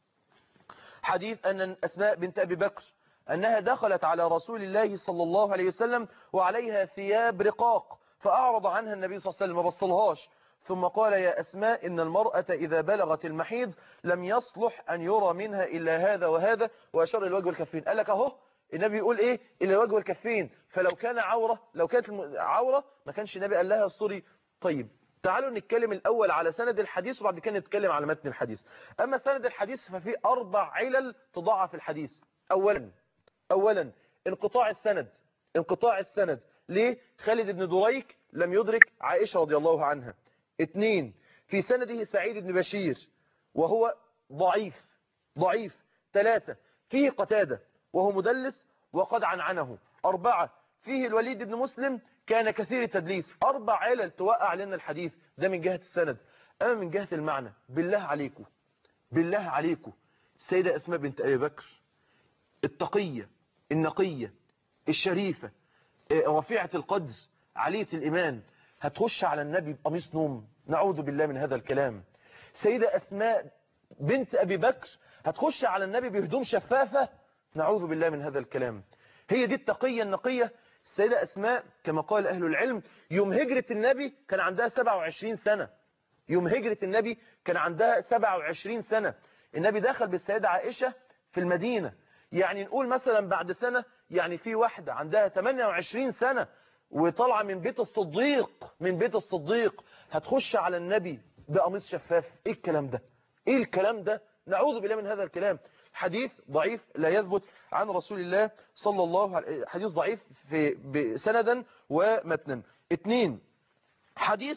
حديث أن أسماء بنت أبي بكر أنها دخلت على رسول الله صلى الله عليه وسلم وعليها ثياب رقاق فأعرض عنها النبي صلى الله عليه وسلم ما بصلهاش ثم قال يا أسماء إن المرأة إذا بلغت المحيض لم يصلح أن يرى منها إلا هذا وهذا وأشار الوجه والكفين قال لك أهو النبي يقول إيه إلا الوجه والكفين فلو كان عورة لو كانت عورة ما كانش النبي قال لها الصري طيب تعالوا نتكلم الأول على سند الحديث وبعد كده نتكلم على متن الحديث أما سند الحديث ففي أربع علل تضاعف الحديث أولا أولا انقطاع السند انقطاع السند ليه خالد بن دريك لم يدرك عائشة رضي الله عنها اثنين في سنده سعيد بن بشير وهو ضعيف ضعيف ثلاثة فيه قتادة وهو مدلس وقد عنعنه أربعة فيه الوليد بن مسلم كان كثير التدليس أربع علل توقع لنا الحديث ده من جهة السند أما من جهة المعنى بالله عليكم بالله عليكم السيدة أسماء بنت أبي بكر التقية النقية الشريفة رفيعة القدر عالية الإيمان هتخش على النبي بقميص نوم نعوذ بالله من هذا الكلام سيدة أسماء بنت أبي بكر هتخش على النبي بهدوم شفافة نعوذ بالله من هذا الكلام هي دي التقية النقية السيدة أسماء كما قال أهل العلم يوم هجرة النبي كان عندها 27 سنة يوم هجرة النبي كان عندها 27 سنة النبي دخل بالسيدة عائشة في المدينة يعني نقول مثلا بعد سنة يعني في واحدة عندها 28 سنة وطالعة من بيت الصديق من بيت الصديق هتخش على النبي بقميص شفاف ايه الكلام ده ايه الكلام ده نعوذ بالله من هذا الكلام حديث ضعيف لا يثبت عن رسول الله صلى الله عليه حديث ضعيف في سندا ومتنا اثنين حديث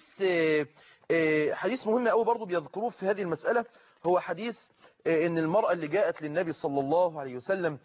حديث مهم قوي برضه بيذكروه في هذه المسألة هو حديث ان المرأة اللي جاءت للنبي صلى الله عليه وسلم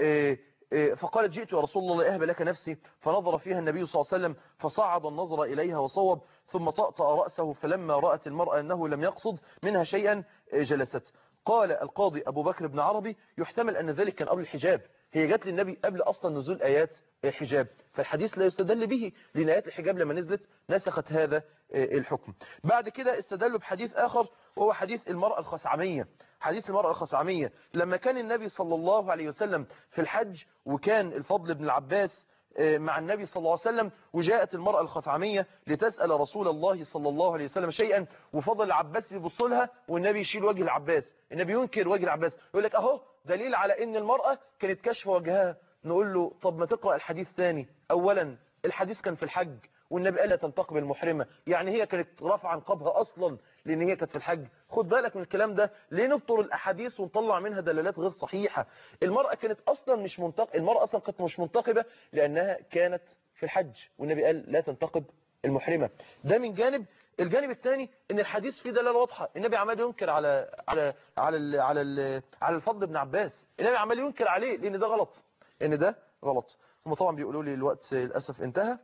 فقالت جئت يا رسول الله أهب لك نفسي فنظر فيها النبي صلى الله عليه وسلم فصعد النظر إليها وصوب ثم طأطأ رأسه فلما رأت المرأة أنه لم يقصد منها شيئا جلست قال القاضي أبو بكر بن عربي يحتمل أن ذلك كان قبل الحجاب هي جت للنبي قبل أصلا نزول آيات الحجاب فالحديث لا يستدل به لأن آيات الحجاب لما نزلت نسخت هذا الحكم بعد كده استدلوا بحديث آخر وهو حديث المرأة الخثعمية حديث المرأة الخثعمية لما كان النبي صلى الله عليه وسلم في الحج وكان الفضل بن العباس مع النبي صلى الله عليه وسلم وجاءت المرأة الخثعمية لتسأل رسول الله صلى الله عليه وسلم شيئا وفضل العباس يبص لها والنبي يشيل وجه العباس النبي ينكر وجه العباس يقول لك اهو دليل على ان المرأة كانت كشف وجهها نقول له طب ما تقرأ الحديث ثاني اولا الحديث كان في الحج والنبي قال لا تنتقب المحرمة يعني هي كانت رافعه نقابها اصلا لان هي كانت في الحج خد بالك من الكلام ده ليه نبطر الاحاديث ونطلع منها دلالات غير صحيحة المرأة كانت اصلا مش منتق المرأة اصلا كانت مش منتقبة لانها كانت في الحج والنبي قال لا تنتقب المحرمة ده من جانب الجانب الثاني ان الحديث فيه دلاله واضحه النبي عمال ينكر على على على ال على ال على الفضل بن عباس النبي عمال ينكر عليه لان ده غلط ان ده غلط هم طبعا بيقولوا لي الوقت للاسف انتهى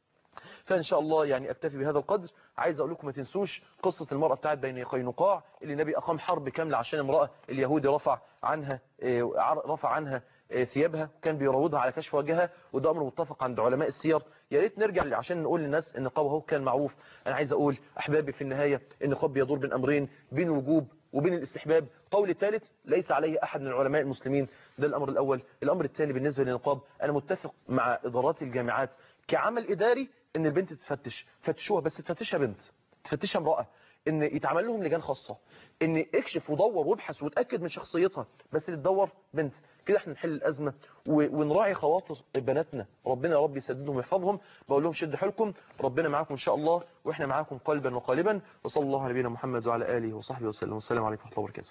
فان شاء الله يعني اكتفي بهذا القدر عايز اقول لكم ما تنسوش قصة المرأة بتاعت بين قينقاع اللي النبي اقام حرب كاملة عشان امرأة اليهودي رفع عنها رفع عنها ثيابها كان بيراودها على كشف وجهها وده امر متفق عند علماء السير يا ريت نرجع عشان نقول للناس ان النقاب اهو كان معروف انا عايز اقول احبابي في النهايه النقاب بيدور بين امرين بين الوجوب وبين الاستحباب قول الثالث ليس عليه احد من العلماء المسلمين ده الامر الاول الامر الثاني بالنسبه للنقاب انا متفق مع ادارات الجامعات كعمل اداري ان البنت تتفتش فتشوها بس تفتشها بنت تفتشها امراه ان يتعمل لهم لجان خاصه ان اكشف ودور وابحث وتاكد من شخصيتها بس اللي تدور بنت كده احنا نحل الازمه ونراعي خواطر بناتنا ربنا يا رب يسددهم ويحفظهم بقول لهم شد حيلكم ربنا معاكم ان شاء الله واحنا معاكم قلبا وقالبا وصلى الله على نبينا محمد وعلى اله وصحبه وسلم والسلام عليكم ورحمه الله وبركاته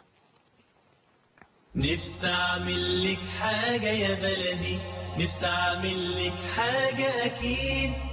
نفسي اعمل لك حاجة يا بلدي نفسي اعمل لك حاجة اكيد